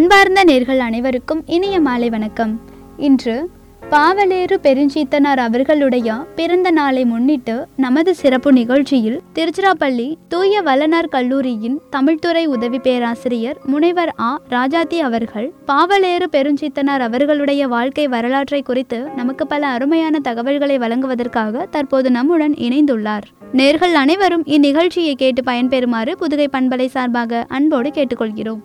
அன்பார்ந்த நேர்கள் அனைவருக்கும் இனிய மாலை வணக்கம் இன்று பாவலேறு பெருஞ்சீத்தனார் அவர்களுடைய பிறந்த நாளை முன்னிட்டு நமது சிறப்பு நிகழ்ச்சியில் திருச்சிராப்பள்ளி தூய வல்லனார் கல்லூரியின் தமிழ்துறை உதவி பேராசிரியர் முனைவர் ஆ ராஜாத்தி அவர்கள் பாவலேறு பெருஞ்சீத்தனார் அவர்களுடைய வாழ்க்கை வரலாற்றை குறித்து நமக்கு பல அருமையான தகவல்களை வழங்குவதற்காக தற்போது நம்முடன் இணைந்துள்ளார் நேர்கள் அனைவரும் இந்நிகழ்ச்சியை கேட்டு பயன்பெறுமாறு புதுகை பண்பலை சார்பாக அன்போடு கேட்டுக்கொள்கிறோம்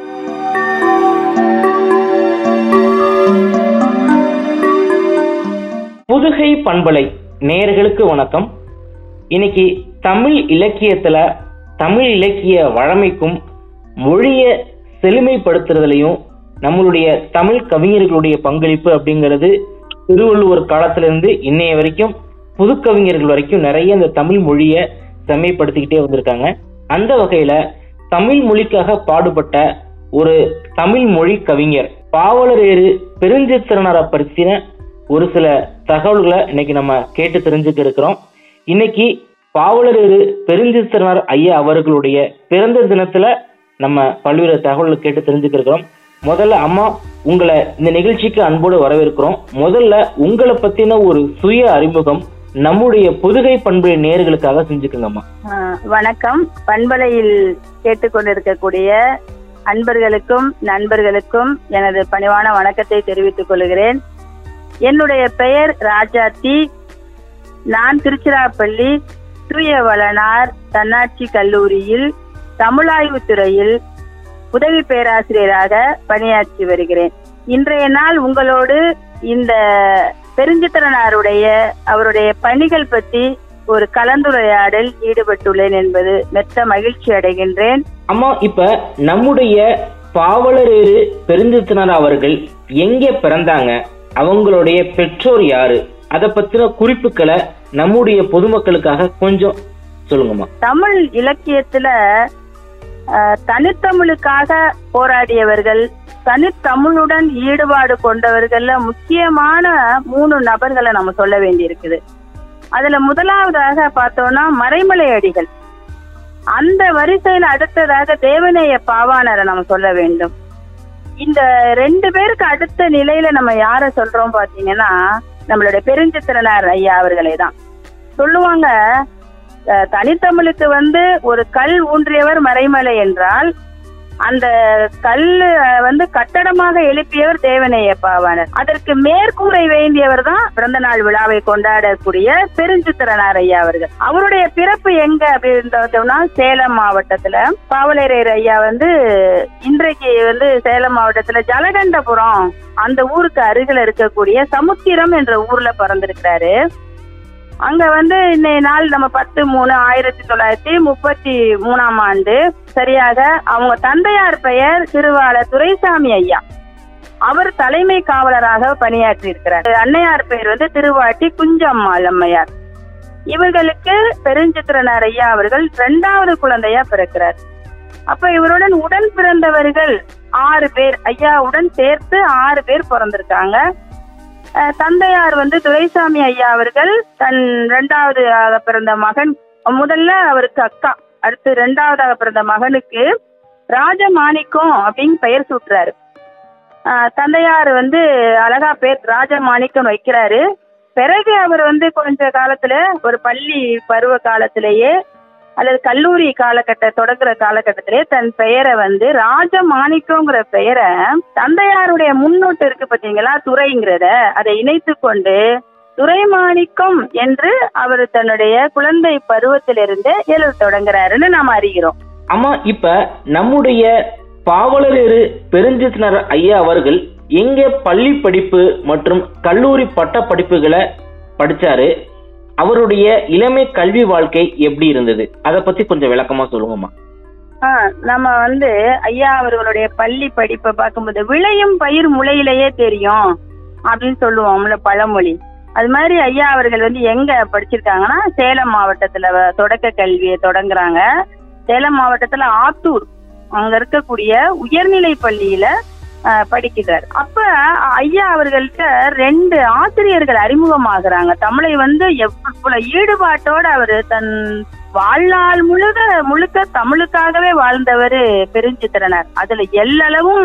புதுகை பண்பலை நேயர்களுக்கு வணக்கம் இன்னைக்கு தமிழ் இலக்கியத்துல தமிழ் இலக்கிய வழமைக்கும் மொழிய செழுமைப்படுத்துறதுலையும் நம்மளுடைய தமிழ் கவிஞர்களுடைய பங்களிப்பு அப்படிங்கிறது திருவள்ளுவர் காலத்திலிருந்து இன்னைய வரைக்கும் புது கவிஞர்கள் வரைக்கும் நிறைய இந்த தமிழ் மொழியை செம்மைப்படுத்திக்கிட்டே வந்திருக்காங்க அந்த வகையில தமிழ் மொழிக்காக பாடுபட்ட ஒரு தமிழ் மொழி கவிஞர் பாவலரேறு பெருஞ்சித்திரனாரை பற்றின ஒரு சில தகவல்களை இன்னைக்கு நம்ம கேட்டு தெரிஞ்சுக்க இருக்கிறோம் இன்னைக்கு பாவலரேறு பெருஞ்சித்திரனார் ஐயா அவர்களுடைய பிறந்த தினத்துல நம்ம பல்வேறு தகவல்களை கேட்டு தெரிஞ்சுக்க இருக்கிறோம் முதல்ல அம்மா உங்களை இந்த நிகழ்ச்சிக்கு அன்போடு வரவேற்கிறோம் முதல்ல உங்களை பத்தின ஒரு சுய அறிமுகம் நம்முடைய புதுகை பண்பு நேயர்களுக்காக செஞ்சுக்கோங்கம்மா ஆஹ் வணக்கம் பண்பலையில் கேட்டுக்கொண்டிருக்கக்கூடிய அன்பர்களுக்கும் நண்பர்களுக்கும் எனது பணிவான வணக்கத்தை தெரிவித்துக் கொள்கிறேன் என்னுடைய பெயர் ராஜாத்தி நான் திருச்சிராப்பள்ளி தூய வளனார் தன்னாட்சி கல்லூரியில் தமிழாய்வு துறையில் உதவி பேராசிரியராக பணியாற்றி வருகிறேன் இன்றைய நாள் உங்களோடு இந்த பெருஞ்சித்திரனாருடைய அவருடைய பணிகள் பற்றி ஒரு கலந்துரையாடல் ஈடுபட்டுள்ளேன் என்பது மெத்த மகிழ்ச்சி அடைகின்றேன் அம்மா இப்ப நம்முடைய பாவலரேறு பெருஞ்சித்திரனார் அவர்கள் எங்க பிறந்தாங்க அவங்களுடைய பெற்றோர் யாரு அத பத்தின குறிப்புகளை நம்முடைய பொதுமக்களுக்காக கொஞ்சம் சொல்லுங்கம்மா தமிழ் இலக்கியத்துல அஹ், தனித்தமிழுக்காக போராடியவர்கள் தனித்தமிழுடன் ஈடுபாடு கொண்டவர்கள்ல முக்கியமான மூணு நபர்களை நம்ம சொல்ல வேண்டியிருக்குது அதுல முதலாவதாக பார்த்தோம்னா மறைமலை அடிகள் அந்த வரிசையில அடுத்ததாக தேவநேய பாவாணரை நம்ம சொல்ல வேண்டும் இந்த ரெண்டு பேருக்கு அடுத்த நிலையில நம்ம யார சொல்றோம் பாத்தீங்கன்னா நம்மளுடைய பெருஞ்சித்திரனார் ஐயா அவர்களே தான் சொல்லுவாங்க அஹ், தனித்தமிழுக்கு வந்து ஒரு கல் ஊன்றியவர் மறைமலை என்றால் அந்த கல் அஹ், வந்து கட்டடமாக எழுப்பியவர் தேவநேய பாவாணர் அதற்கு மேற்கூரை வேண்டியவர் தான் பிறந்த நாள் விழாவை கொண்டாடக்கூடிய பெருஞ்சித்திரனார் ஐயா அவர்கள் அவருடைய பிறப்பு எங்க அப்படின்னு பார்த்தோம்னா சேலம் மாவட்டத்துல பாவலரேர் ஐயா வந்து இன்றைக்கு வந்து சேலம் மாவட்டத்துல ஜலகண்டபுரம் அந்த ஊருக்கு அருகில் இருக்கக்கூடிய சமுத்திரம் என்ற ஊர்ல பிறந்திருக்கிறாரு அங்க வந்து இன்னைய நாள் நம்ம பத்து மூணு ஆயிரத்தி தொள்ளாயிரத்தி முப்பத்தி மூணாம் ஆண்டு சரியாக அவங்க தந்தையார் பெயர் திருவாள துரைசாமி ஐயா அவர் தலைமை காவலராக பணியாற்றி இருக்கிறார் அன்னையார் பெயர் வந்து திருவாட்டி குஞ்சம்மாள் அம்மையார் இவர்களுக்கு பெருஞ்சித்திரனார் ஐயா அவர்கள் இரண்டாவது குழந்தையா பிறக்கிறார் அப்ப இவருடன் உடன் பிறந்தவர்கள் ஆறு பேர் ஐயாவுடன் சேர்த்து ஆறு பேர் பிறந்திருக்காங்க அஹ் தந்தையார் வந்து துரைசாமி ஐயா அவர்கள் தன் இரண்டாவதாக பிறந்த மகன் முதல்ல அவருக்கு அக்கா அடுத்து இரண்டாவதாக பிறந்த மகனுக்கு ராஜமாணிக்கம் அப்படின்னு பெயர் சூட்டுறாரு அஹ் தந்தையார் வந்து அழகா பேர் ராஜமாணிக்கம் வைக்கிறாரு பிறகு அவர் வந்து கொஞ்ச காலத்துல ஒரு பள்ளி பருவ காலத்திலேயே அல்லது கல்லூரி காலகட்ட தொடங்குற காலகட்டத்திலே தன் பெயரை வந்து ராஜமாணிக்கங்கிற பெயரை தந்தையாருடைய முன்னோட்டு இருக்கு பாத்தீங்களா துறைங்கிறத அதை இணைத்து கொண்டு துரைமாணிக்கம் என்று அவர் தன்னுடைய குழந்தை பருவத்திலிருந்து எழுத தொடங்குறாருன்னு நாம் அறிகிறோம் அம்மா இப்ப நம்முடைய பாவலரேறு பெருஞ்சித்திரனார் ஐயா அவர்கள் எங்க பள்ளி படிப்பு மற்றும் கல்லூரி பட்ட படிப்புகளை படிச்சாரு அவருடைய இளமை கல்வி வாழ்க்கை எப்படி இருந்தது அத பத்தி கொஞ்சம் விளக்கமா சொல்லுங்கம்மா ஆ, நம்ம வந்து ஐயா அவர்களுடைய பள்ளி படிப்பை பார்க்கும்போது விளையும் பயிர் முளையிலேயே தெரியும் அப்படின்னு சொல்லுவோம்ல பழமொழி அது மாதிரி ஐயா அவர்கள் வந்து எங்க படிச்சிருக்காங்கன்னா சேலம் மாவட்டத்துல வ- தொடக்க கல்வியை தொடங்குறாங்க சேலம் மாவட்டத்துல ஆத்தூர் அங்க இருக்கக்கூடிய உயர்நிலை பள்ளியில ஆ, படிக்கிறார் அப்ப ஐயா அவர்கள்ட்ட ரெண்டு ஆசிரியர்கள் அறிமுகமாகறாங்க தமிழை வந்து எவ்வளவு ஈடுபாட்டோட அவர் தன் வாழ்நாள் முழுக்க முழுக்க தமிழுக்காகவே வாழ்ந்தவர் பெருஞ்சித்திரனார் அதுல எல்லளவும்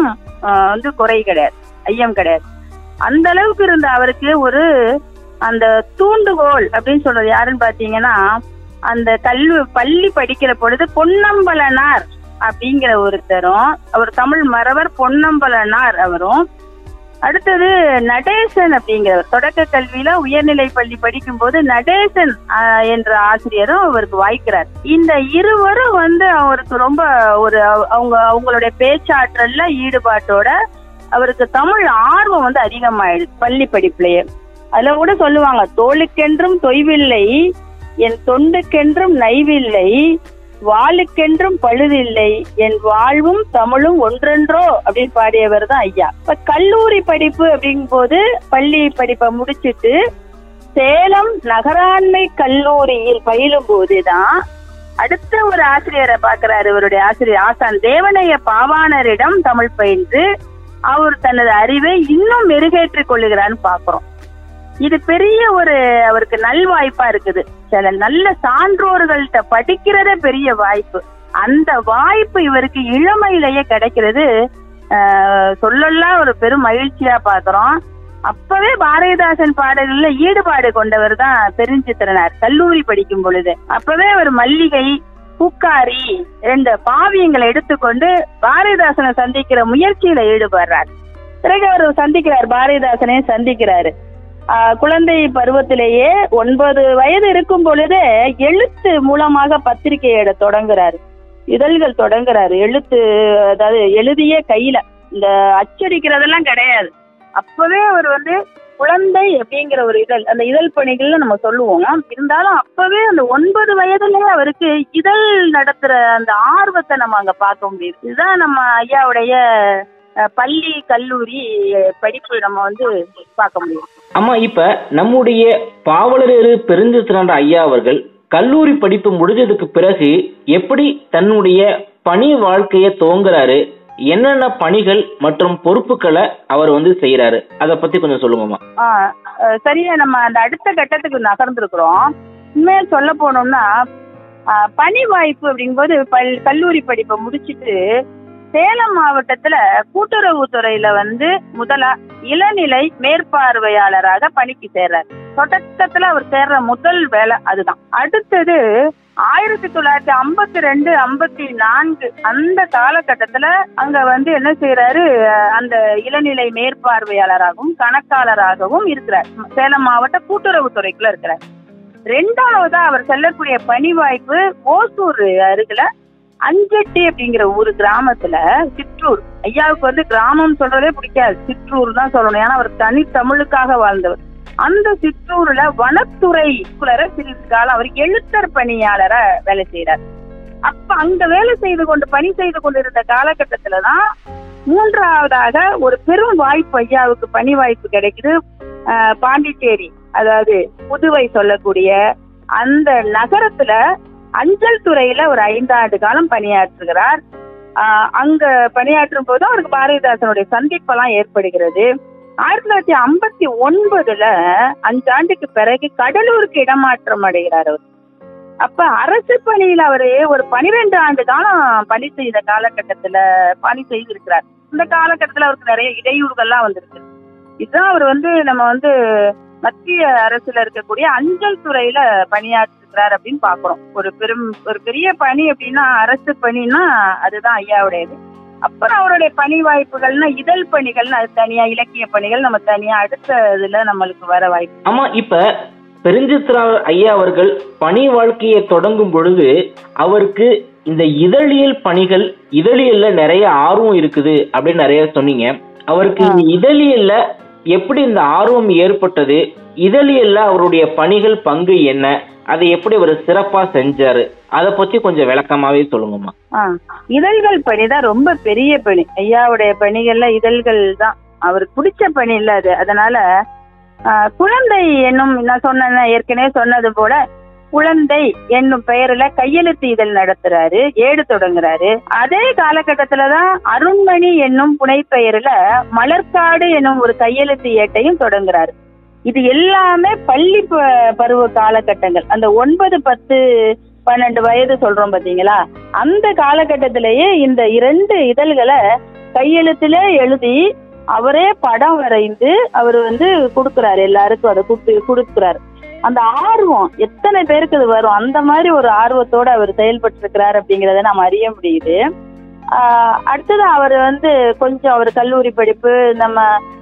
ஆஹ், வந்து குறை கிடையாது ஐயம் கிடையாது அந்த அளவுக்கு இருந்த அவருக்கு ஒரு அந்த தூண்டுகோல் அப்படின்னு சொல்றது யாருன்னு பாத்தீங்கன்னா அந்த கல்வி பள்ளி படிக்கிற பொழுது பொன்னம்பலனார் அப்படிங்கிற ஒருத்தரும் அவர் தமிழ் மறவர் பொன்னம்பலனார் அவரும் அடுத்தது நடேசன் அப்படிங்கிறவர் தொடக்க கல்வியில உயர்நிலை பள்ளி படிக்கும்போது நடேசன் ஆஹ், என்ற ஆசிரியரும் அவருக்கு வாய்க்கிறார் இந்த இருவரும் வந்து அவருக்கு ரொம்ப ஒரு அவ- அவங்க அவங்களுடைய பேச்சாற்றல்ல ஈடுபாட்டோட அவருக்கு தமிழ் ஆர்வம் வந்து அதிகமாயிடுது பள்ளி படிப்புலயே அதுல கூட சொல்லுவாங்க தோளுக்கென்றும் தொய்வில்லை என் தொண்டுக்கென்றும் நைவில்லை வாளுக்கென்றும் பழுதில்லை என் வாழ்வும் தமிழும் ஒன்றென்றோ அப்படின்னு பாடியவர் தான் ஐயா இப்ப கல்லூரி படிப்பு அப்படிங்கும் போது பள்ளி படிப்பை முடிச்சிட்டு சேலம் நகராண்மை கல்லூரியில் பயிலும் போதுதான் அடுத்த ஒரு ஆசிரியரை பார்க்கிறாரு இவருடைய ஆசிரியர் ஆசான் தேவனைய பாவாணரிடம் தமிழ் பயின்று அவர் தனது அறிவை இன்னும் மெருகேற்றிக் கொள்ளுகிறான்னு பாக்குறோம் இது பெரிய ஒரு அவருக்கு நல்வாய்ப்பா இருக்குது சில நல்ல சான்றோர்கள்ட்ட படிக்கிறதே பெரிய வாய்ப்பு அந்த வாய்ப்பு இவருக்கு இளமையிலேயே கிடைக்கிறது ஆஹ், சொல்லலாம் ஒரு பெரும் மகிழ்ச்சியா பாக்குறோம் அப்பவே பாரதிதாசன் பாடல்கள்ல ஈடுபாடு கொண்டவர் தான் பெருஞ்சித்திரனார் கல்லூரி படிக்கும் பொழுது அப்பவே அவர் மல்லிகை பூக்காரி ரெண்டு பாவியங்களை எடுத்துக்கொண்டு பாரதிதாசனை சந்திக்கிற முயற்சியில ஈடுபடுறார் பிறகு அவர் சந்திக்கிறார் பாரதிதாசனையும் சந்திக்கிறாரு ஆஹ் குழந்தை பருவத்திலேயே ஒன்பது வயது இருக்கும் பொழுதே எழுத்து மூலமாக பத்திரிகையிட தொடங்குறாரு இதழ்கள் தொடங்குறாரு எழுத்து அதாவது எழுதிய கையில இந்த அச்சடிக்கிறதெல்லாம் கிடையாது அப்பவே அவர் வந்து குழந்தை அப்படிங்கிற ஒரு இதழ் அந்த இதழ் பணிகள்னு நம்ம சொல்லுவோம் இருந்தாலும் அப்பவே அந்த ஒன்பது வயதுலயே அவருக்கு இதழ் நடத்துற அந்த ஆர்வத்தை நம்ம அங்க பார்க்க முடியுது இதுதான் நம்ம ஐயாவுடைய அஹ், பள்ளி கல்லூரி அஹ், படிப்பு நம்ம வந்து பார்க்க முடியும் அம்மா இப்ப நம்முடைய பாவலரேறு பெருஞ்சித்திரண்ட ஐயா அவர்கள் கல்லூரி படிப்பு முடிஞ்சதுக்கு பிறகு எப்படி தன்னுடைய பணி வாழ்க்கையை துவங்குறாரு என்னென்ன பணிகள் மற்றும் பொறுப்புகளை அவர் வந்து செய்யறாரு அதை பத்தி கொஞ்சம் சொல்லுங்கம்மா ஆ, அஹ், சரியா நம்ம அந்த அடுத்த கட்டத்துக்கு நகர்ந்துருக்குறோம் உண்மையா சொல்ல போனோம்னா ஆ, பணி வாய்ப்பு அப்படிங்கும்போது பல் கல்லூரி படிப்பை முடிச்சிட்டு சேலம் மாவட்டத்துல கூட்டுறவுத்துறையில வந்து முதலா இளநிலை மேற்பார்வையாளராக பணிக்கு சேர்றார் தொடக்கத்துல அவர் சேர்ற முதல் வேலை அதுதான் அடுத்தது ஆயிரத்தி தொள்ளாயிரத்தி ஐம்பத்தி ரெண்டு ஐம்பத்தி நான்கு அந்த காலகட்டத்துல அங்க வந்து என்ன செய்யறாரு அஹ், அந்த இளநிலை மேற்பார்வையாளராகவும் கணக்காளராகவும் இருக்கிறார் சேலம் மாவட்ட கூட்டுறவுத்துறைக்குள்ள இருக்கிறார் ரெண்டாவதா அவர் செல்லக்கூடிய பணி வாய்ப்பு ஓசூர் அருகில அஞ்சட்டி அப்படிங்கிற ஊர் கிராமத்துல சிற்றூர் ஐயாவுக்கு வந்து கிராமம் சொல்றதே பிடிக்காது சிற்றூர் தான் சொல்லணும் ஏன்னா அவர் தனி தமிழுக்காக வாழ்ந்தவர் அந்த சிற்றூர்ல வனத்துறைக்குள்ள சிறிது காலம் அவர் எழுத்தர் பணியாளரா வேலை செய்யறார் அப்ப அங்க வேலை செய்து கொண்டு பணி செய்து கொண்டிருந்த காலகட்டத்துலதான் மூன்றாவதாக ஒரு பெரும் வாய்ப்பு ஐயாவுக்கு பணி வாய்ப்பு கிடைக்குது ஆஹ் பாண்டிச்சேரி அதாவது புதுவை சொல்லக்கூடிய அந்த நகரத்துல அஞ்சல் துறையில ஒரு ஐந்தாண்டு காலம் பணியாற்றுகிறார் ஆஹ் அங்க பணியாற்றும் போது அவருக்கு பாரதிதாசனுடைய சந்திப்பெல்லாம் ஏற்படுகிறது ஆயிரத்தி தொள்ளாயிரத்தி ஐம்பத்தி ஒன்பதுல அஞ்சாண்டுக்கு பிறகு கடலூருக்கு இடமாற்றம் அடைகிறார் அவர் அப்ப அரசு பணியில அவரு ஒரு பனிரெண்டு ஆண்டு காலம் பணி செய்த காலகட்டத்துல பணி செய்திருக்கிறார் இந்த காலகட்டத்துல அவருக்கு நிறைய இடையூறுகள்லாம் வந்திருக்கு இதுதான் அவர் வந்து நம்ம வந்து மத்திய அரசுல இருக்கக்கூடிய அஞ்சல் துறையில பணியாற்றுகிறார் அப்படின்னு பாக்குறோம் ஒரு பெரும் ஒரு பெரிய பணி அப்படின்னா அரசு பணின்னா அதுதான் ஐயாவுடையது அப்புறம் அவருடைய பணி வாய்ப்புகள்னா இதழ் பணிகள்னு அது தனியா இலக்கிய பணிகள் நம்ம தனியா அடுத்த இதுல நம்மளுக்கு வர வாய்ப்பு ஆமா இப்ப பெருஞ்சித்ரா ஐயா அவர்கள் பணி வாழ்க்கையை தொடங்கும் பொழுது அவருக்கு இந்த இதழியல் பணிகள் இதழியல்ல நிறைய ஆர்வம் இருக்குது அப்படின்னு நிறைய சொன்னீங்க அவருக்கு இந்த இதழியல்ல எப்படி இந்த ஆர்வம் ஏற்பட்டது இதழியல்ல அவருடைய பணிகள் பங்கு என்ன அதை எப்படி அவர் சிறப்பா செஞ்சாரு அதை பத்தி கொஞ்சம் விளக்கமாவே சொல்லுங்கம்மா ஆ, இதழ்கள் பணி தான் ரொம்ப பெரிய பணி ஐயாவுடைய பணிகள்ல இதழ்கள் தான் அவருக்கு பிடிச்ச பணி இல்ல அது அதனால ஆ, குழந்தை என்னும் நான் சொன்ன ஏற்கனவே சொன்னது போல குழந்தை என்னும் பெயர்ல கையெழுத்து இதழ் நடத்துறாரு ஏடு தொடங்குறாரு அதே காலகட்டத்துலதான் அருண்மணி என்னும் புனை பெயர்ல மலர்காடு என்னும் ஒரு கையெழுத்து ஏட்டையும் தொடங்குறாரு இது எல்லாமே பள்ளி ப- பருவ காலகட்டங்கள் அந்த ஒன்பது பத்து பன்னெண்டு வயது சொல்றோம் பாத்தீங்களா அந்த காலகட்டத்திலேயே இந்த இரண்டு இதழ்களை கையெழுத்திலே எழுதி அவரே படம் வரைந்து அவர் வந்து கொடுக்குறாரு எல்லாருக்கும் அதை கொடுத்து கொடுக்குறாரு அந்த ஆர்வம் எத்தனை பேருக்கு அது வரும் அந்த மாதிரி ஒரு ஆர்வத்தோட அவர் செயல்பட்டு இருக்கிறார் அப்படிங்கிறத நாம் அறிய முடியுது ஆஹ் அடுத்தது அவர் வந்து கொஞ்சம் அவர் கல்லூரி படிப்பு நம்ம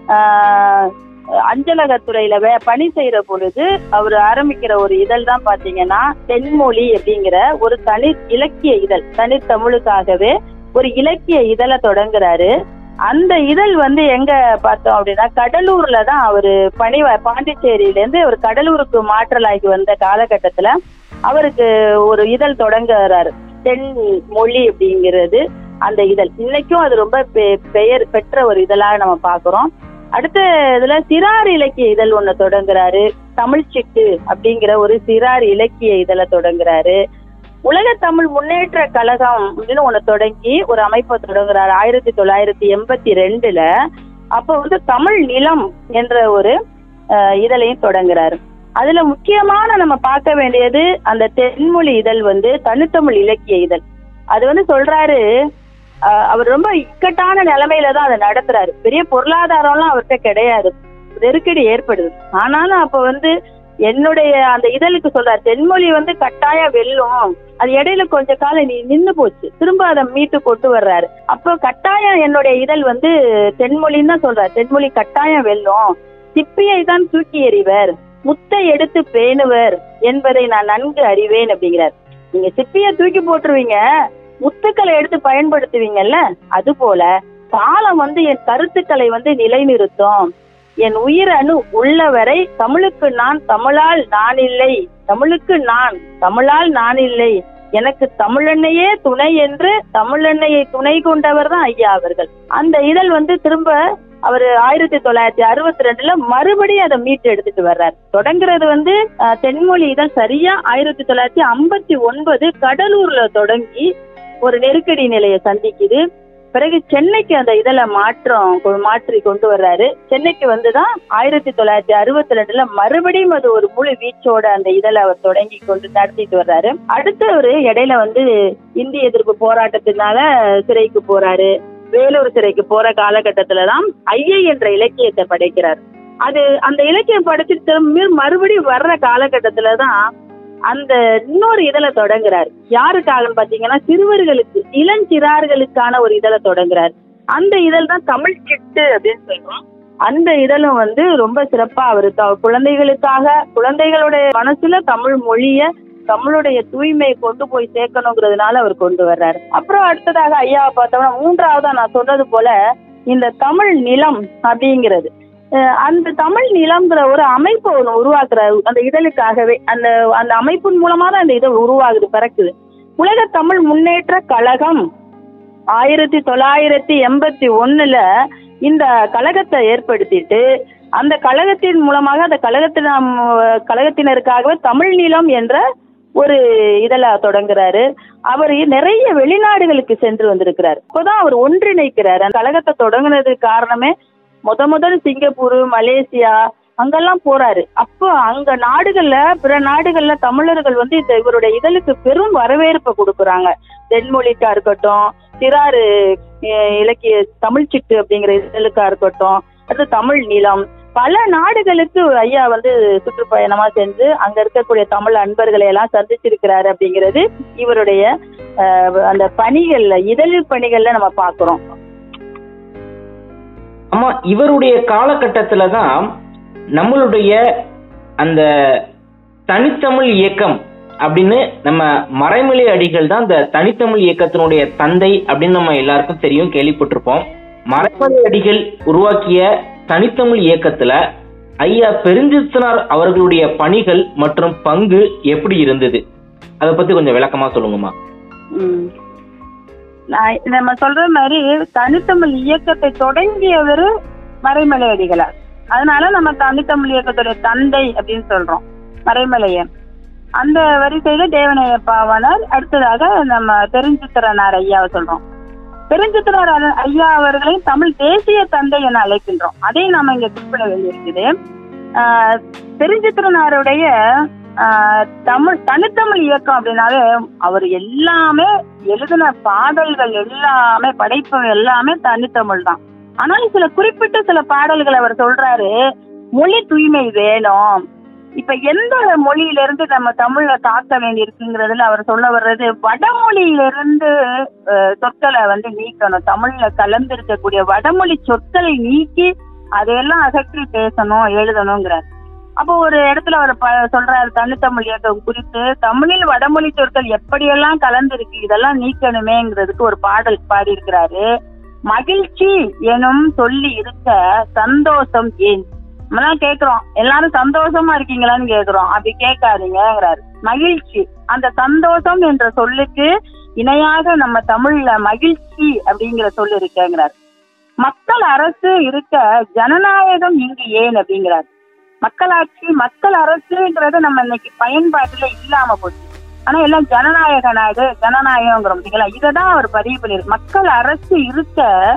ஆஹ் அஞ்சலகத்துறையில வே பணி செய்யற பொழுது அவர் ஆரம்பிக்கிற ஒரு இதழ் தான் பாத்தீங்கன்னா தென்மொழி அப்படிங்கிற ஒரு தனி இலக்கிய இதழ் தனித்தமிழுக்காகவே ஒரு இலக்கிய இதழை தொடங்குறாரு அந்த இதழ் வந்து எங்க பார்த்தோம் அப்படின்னா கடலூர்ல தான் அவரு பணி பாண்டிச்சேரியில இருந்து அவர் கடலூருக்கு மாற்றலாகி வந்த காலகட்டத்துல அவருக்கு ஒரு இதழ் தொடங்குறாரு தென் மொழி அப்படிங்கிறது அந்த இதழ் இன்னைக்கும் அது ரொம்ப பெ- பெயர் பெற்ற ஒரு இதழாக நம்ம பாக்குறோம் அடுத்த இதுல சிறார் இலக்கிய இதழ் ஒண்ணு தொடங்குறாரு தமிழ்ச்சிட்டு அப்படிங்கிற ஒரு சிறார் இலக்கிய இதழை தொடங்குறாரு உலக தமிழ் முன்னேற்ற கழகம் அப்படின்னு ஒண்ணு தொடங்கி ஒரு அமைப்பை தொடங்குறாரு ஆயிரத்தி தொள்ளாயிரத்தி எண்பத்தி ரெண்டுல அப்போ வந்து தமிழ் நிலம் என்ற ஒரு அஹ், இதழையும் தொடங்குறாரு அதுல முக்கியமான நம்ம பார்க்க வேண்டியது அந்த தென்மொழி இதழ் வந்து தனித்தமிழ் இலக்கிய இதழ் அது வந்து சொல்றாரு அஹ், அவர் ரொம்ப இக்கட்டான நிலைமையில தான் அதை நடத்துறாரு பெரிய பொருளாதாரம்லாம் அவர்கிட்ட கிடையாது நெருக்கடி ஏற்படுது ஆனாலும் அப்ப வந்து என்னுடைய அந்த இதழுக்கு சொல்றாரு தென்மொழி வந்து கட்டாயம் வெல்லும் அது இடையில கொஞ்ச காலம் நீ நின்னு போச்சு திரும்ப அதை மீட்டு கொண்டு வர்றாரு அப்போ கட்டாயம் என்னுடைய இதழ் வந்து தென்மொழின்னு தான் சொல்றாரு தென்மொழி கட்டாயம் வெல்லும் சிப்பியை தான் தூக்கி எறிவர் முத்தை எடுத்து பேணுவர் என்பதை நான் நன்கு அறிவேன் அப்படிங்கிறார் நீங்க சிப்பியை தூக்கி போட்டுருவீங்க முத்துக்களை எடுத்து பயன்படுத்துவீங்கல்ல அது போல காலம் வந்து என் கருத்துக்களை வந்து நிலைநிறுத்தும் என் உயிர் அணு உள்ளவரை தமிழுக்கு நான் தமிழால் நான் இல்லை தமிழுக்கு நான் தமிழால் நான் இல்லை எனக்கு தமிழெண்ணையே துணை என்று தமிழெண்ணையை துணை கொண்டவர் தான் ஐயா அவர்கள் அந்த இதழ் வந்து திரும்ப அவர் ஆயிரத்தி தொள்ளாயிரத்தி அறுபத்தி ரெண்டுல மறுபடியும் அதை மீட்டு எடுத்துட்டு வர்றார் தொடங்குறது வந்து அஹ், தென்மொழி இதழ் சரியா ஆயிரத்தி தொள்ளாயிரத்தி ஐம்பத்தி ஒன்பது கடலூர்ல தொடங்கி ஒரு நெருக்கடி நிலையை சந்திக்குது பிறகு சென்னைக்கு அந்த இதழை மாற்றம் கொ- மாற்றி கொண்டு வர்றாரு சென்னைக்கு வந்துதான் ஆயிரத்தி தொள்ளாயிரத்தி அறுபத்தி ரெண்டுல மறுபடியும் அது ஒரு முழு வீச்சோட அந்த இதழை அவர் தொடங்கி கொண்டு நடத்திட்டு வர்றாரு அடுத்து ஒரு இடையில வந்து இந்திய எதிர்ப்பு போராட்டத்தினால சிறைக்கு போறாரு வேலூர் சிறைக்கு போற காலகட்டத்துல தான் ஐயை என்ற இலக்கியத்தை படைக்கிறார் அது அந்த இலக்கியம் படிச்சுட்டு திரும்ப மறுபடியும் வர்ற காலகட்டத்துல தான் அந்த இன்னொரு இதழை தொடங்குறார் யாருக்காகன்னு பாத்தீங்கன்னா சிறுவர்களுக்கு இளஞ்சிறார்களுக்கான ஒரு இதழை தொடங்குறார் அந்த இதழ் தான் தமிழ் சிட்டு அப்படின்னு சொல்றோம் அந்த இதழும் வந்து ரொம்ப சிறப்பா அவர் த- குழந்தைகளுக்காக குழந்தைகளுடைய மனசுல தமிழ் மொழிய தமிழுடைய தூய்மையை கொண்டு போய் சேர்க்கணுங்கிறதுனால அவர் கொண்டு வர்றாரு அப்புறம் அடுத்ததாக ஐயாவை பார்த்தோம்னா மூன்றாவதா நான் சொன்னது போல இந்த தமிழ் நிலம் அப்படிங்கிறது அஹ் அந்த தமிழ் நிலம்ங்கிற ஒரு அமைப்பை ஒன்று உருவாக்குறாரு அந்த இதழுக்காகவே அந்த அந்த அமைப்பின் மூலமா தான் அந்த இதழ் உருவாகுது பிறக்குது உலக தமிழ் முன்னேற்ற கழகம் ஆயிரத்தி தொள்ளாயிரத்தி எண்பத்தி ஒண்ணுல இந்த கழகத்தை ஏற்படுத்திட்டு அந்த கழகத்தின் மூலமாக அந்த கழகத்தின கழகத்தினருக்காகவே தமிழ் நிலம் என்ற ஒரு இதழ தொடங்குறாரு அவர் நிறைய வெளிநாடுகளுக்கு சென்று வந்திருக்கிறார் அப்போதான் அவர் ஒன்றிணைக்கிறார் அந்த கழகத்தை தொடங்குனதுக்கு காரணமே முத முதல் சிங்கப்பூர் மலேசியா அங்கெல்லாம் போறாரு அப்போ அங்க நாடுகள்ல பிற நாடுகள்ல தமிழர்கள் வந்து இந்த இவருடைய இதழுக்கு பெரும் வரவேற்பை கொடுக்குறாங்க தென்மொழிக்கா இருக்கட்டும் சிறாரு அஹ், இலக்கிய தமிழ் சிட்டு அப்படிங்கிற இதழுக்கா இருக்கட்டும் அடுத்து தமிழ் நிலம் பல நாடுகளுக்கு ஐயா வந்து சுற்றுப்பயணமா சென்று அங்க இருக்கக்கூடிய தமிழ் அன்பர்களை எல்லாம் சந்திச்சிருக்கிறாரு அப்படிங்கிறது இவருடைய அஹ், அந்த பணிகள்ல இதழ் பணிகள்ல நம்ம பாக்குறோம் ஆமா இவருடைய காலகட்டத்துல தான் நம்மளுடைய அந்த தனித்தமிழ் இயக்கம் அப்படின்னு நம்ம மறைமொழி அடிகள் தான் இந்த தனித்தமிழ் இயக்கத்தினுடைய தந்தை அப்படின்னு நம்ம எல்லாருக்கும் தெரியும் கேள்விப்பட்டிருப்போம் மறைமொழி அடிகள் உருவாக்கிய தனித்தமிழ் இயக்கத்துல ஐயா பெருஞ்சித்தனார் அவர்களுடைய பணிகள் மற்றும் பங்கு எப்படி இருந்தது அதை பத்தி கொஞ்சம் விளக்கமா சொல்லுங்கம்மா ம். நான் நம்ம சொல்ற மாதிரி தனித்தமிழ் இயக்கத்தை தொடங்கியவர் மறைமலை அடிகளார் அதனால நம்ம தனித்தமிழ் இயக்கத்துடைய தந்தை அப்படின்னு சொல்றோம் மறைமலையன் அந்த வரிசையில தேவனைய பாவனர் அடுத்ததாக நம்ம பெருஞ்சித்திரனார் ஐயாவை சொல்றோம் பெருஞ்சித்திரனார் அ- ஐயா அவர்களை தமிழ் தேசிய தந்தை என அழைக்கின்றோம் அதையும் நாம இங்க குறிப்பிட வேண்டியிருக்குது ஆஹ் பெருஞ்சித்திரனாருடைய ஆஹ், தமிழ் தனித்தமிழ் இயக்கம் அப்படின்னாலே அவர் எல்லாமே எழுதின பாடல்கள் எல்லாமே படைப்பு எல்லாமே தனித்தமிழ் தான் ஆனால் சில குறிப்பிட்ட சில பாடல்கள் அவர் சொல்றாரு மொழி தூய்மை வேணும் இப்ப எந்த மொழியில இருந்து நம்ம தமிழ்ல தாக்க வேண்டி இருக்குங்கிறதுல அவர் சொல்ல வர்றது வடமொழியில இருந்து அஹ், சொற்களை வந்து நீக்கணும் தமிழ்ல கலந்திருக்கக்கூடிய வடமொழி சொற்களை நீக்கி அதையெல்லாம் அகற்றி பேசணும் எழுதணுங்கிறார் அப்போ ஒரு இடத்துல அவர் ப- சொல்றாரு தனித்தமிழ் இயக்கம் குறித்து தமிழில் வடமொழி சொற்கள் எப்படியெல்லாம் கலந்திருக்கு இதெல்லாம் நீக்கணுமேங்கிறதுக்கு ஒரு பாடல் பாடியிருக்கிறாரு மகிழ்ச்சி எனும் சொல்லி இருக்க சந்தோஷம் ஏன் நம்மலாம் கேக்குறோம் எல்லாரும் சந்தோஷமா இருக்கீங்களான்னு கேக்குறோம் அப்படி கேட்காதீங்கிறாரு மகிழ்ச்சி அந்த சந்தோஷம் என்ற சொல்லுக்கு இணையாக நம்ம தமிழ்ல மகிழ்ச்சி அப்படிங்கிற சொல் இருக்குங்கிறார் மக்கள் அரசு இருக்க ஜனநாயகம் இங்கு ஏன் அப்படிங்கிறார் மக்களாட்சி மக்கள் அரசுங்கிறது நம்ம இன்னைக்கு பயன்பாட்டுல இல்லாம போச்சு ஆனா எல்லாம் ஜனநாயக நாடு ஜனநாயகங்கிறோம் பார்த்தீங்களா இததான் அவர் பதிவு பண்ணிருக்கு மக்கள் அரசு இருக்க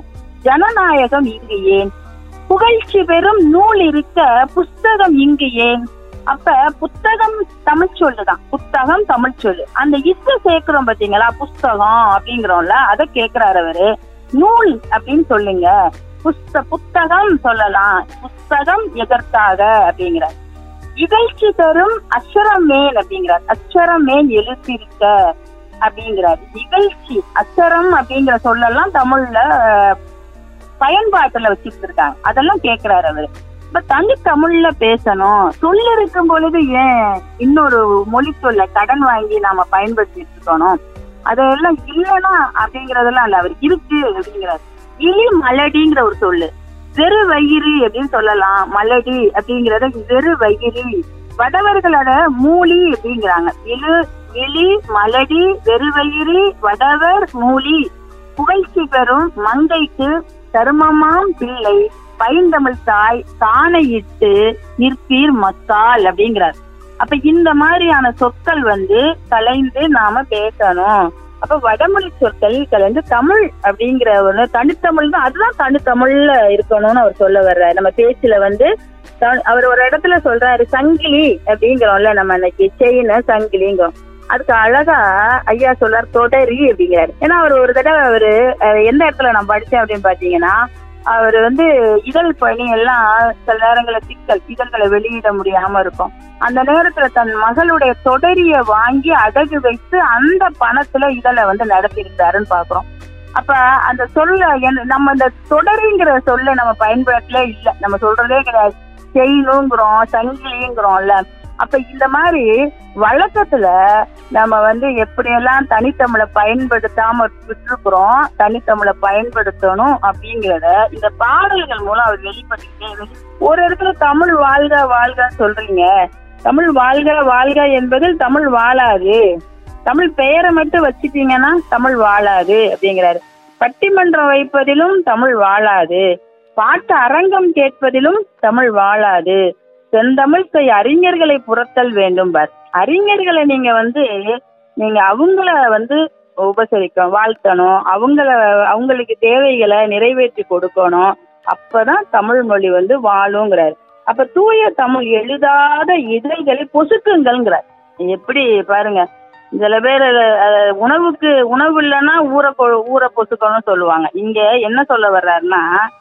ஜனநாயகம் இங்கு ஏன் புகழ்ச்சி பெறும் நூல் இருக்க புஸ்தகம் இங்கு ஏன் அப்ப புத்தகம் தமிழ் சொல்லுதான் புத்தகம் தமிழ் சொல்லு அந்த இசை சேர்க்கிறோம் பாத்தீங்களா புஸ்தகம் அப்படிங்கிறோம்ல அதை கேக்குறாரு அவரு நூல் அப்படின்னு சொல்லுங்க புஸ்த புத்தகம் சொல்லலாம் புஸ்தகம் எதற்காக அப்படிங்கிறார் இகழ்ச்சி தரும் அச்சரமேன் அப்படிங்கிறார் அச்சரமேன் எழுத்திருக்க அப்படிங்கிறார் இகழ்ச்சி அச்சரம் அப்படிங்கிற சொல்லலாம் தமிழ்ல அஹ், பயன்பாட்டுல வச்சுட்டு இருக்காங்க அதெல்லாம் கேக்குறாரு அவரு இப்ப தனி தமிழ்ல பேசணும் சொல் இருக்கும் பொழுது ஏன் இன்னொரு மொழி சொல்ல கடன் வாங்கி நாம பயன்படுத்திட்டு இருக்கணும் அதெல்லாம் இல்லைன்னா அப்படிங்கறதெல்லாம் இல்ல அவர் இருக்கு அப்படிங்கிறாரு இலி மலடிங்கிற ஒரு சொல்லு வெறு வயிறு அப்படின்னு சொல்லலாம் மலடி அப்படிங்கறத வெறு வயிறு வடவர்களோட மூலி அப்படிங்கிறாங்க இழு இலி மலடி வெறுவயிறு வடவர் மூலி புகழ்ச்சி பெறும் மங்கைக்கு தருமமாம் பிள்ளை பைந்தமிழ் தாய் தானையிட்டு நிற்பீர் மக்கால் அப்படிங்கிறார் அப்ப இந்த மாதிரியான சொற்கள் வந்து கலைந்து நாம பேசணும் அப்ப வடமொழி சொற்கள் கலந்து தமிழ் அப்படிங்கிற ஒரு தனித்தமிழ் தான் அதுதான் தனித்தமிழ்ல இருக்கணும்னு அவர் சொல்ல வர்றாரு நம்ம பேச்சுல வந்து த- அவர் ஒரு இடத்துல சொல்றாரு சங்கிலி அப்படிங்கிறோம்ல நம்ம இன்னைக்கு செயின் சங்கிலிங்கிறோம் அதுக்கு அழகா ஐயா சொல்றாரு தொடரி அப்படிங்கிறாரு ஏன்னா அவர் ஒரு தடவை அவரு அஹ், எந்த இடத்துல நான் படிச்சேன் அப்படின்னு பாத்தீங்கன்னா அவர் வந்து இதழ் பணி எல்லாம் சில நேரங்கள சிக்கல் இதழ்களை வெளியிட முடியாம இருக்கும் அந்த நேரத்துல தன் மகளுடைய தொடரிய வாங்கி அடகு வைத்து அந்த பணத்துல இதழை வந்து நடத்தியிருந்தாருன்னு பாக்குறோம் அப்ப அந்த சொல்ல என்ன- நம்ம இந்த தொடரிங்கிற சொல்ல நம்ம பயன்பாட்டுல இல்ல நம்ம சொல்றதே கிடையாது செயினுங்கிறோம் சங்கிலிங்கிறோம்ல அப்ப இந்த மாதிரி வழக்கத்துல நம்ம வந்து எப்படியெல்லாம் தனித்தமிழை பயன்படுத்தாம விட்டுருக்குறோம் தனித்தமிழை பயன்படுத்தணும் அப்படிங்கிறத இந்த பாடல்கள் மூலம் அவர் வெளிப்படுத்திட்டே இருக்கு. ஒரு இடத்துல தமிழ் வாழ்க வாழ்க சொல்றீங்க தமிழ் வாழ்க வாழ்க என்பதில் தமிழ் வாழாது தமிழ் பெயரை மட்டும் வச்சுட்டீங்கன்னா தமிழ் வாழாது அப்படிங்கிறாரு பட்டிமன்றம் வைப்பதிலும் தமிழ் வாழாது பாட்டு அரங்கம் கேட்பதிலும் தமிழ் வாழாது செந்தமிழ் கை அறிஞர்களை புறத்தல் வேண்டும் பார் அறிஞர்களை நீங்க வந்து நீங்க அவங்கள வந்து உபசரிக்கணும் வாழ்த்தணும் அவங்கள அவங்களுக்கு தேவைகளை நிறைவேற்றி கொடுக்கணும் அப்பதான் தமிழ் மொழி வந்து வாழுங்கிறாரு அப்ப தூய தமிழ் எழுதாத இதழ்களை பொசுக்குங்கள்ங்கிறார் எப்படி பாருங்க சில பேர் அஹ், உணவுக்கு உணவு இல்லைன்னா ஊற கொ- ஊற பொசுக்கணும்னு சொல்லுவாங்க இங்க என்ன சொல்ல வர்றாருன்னா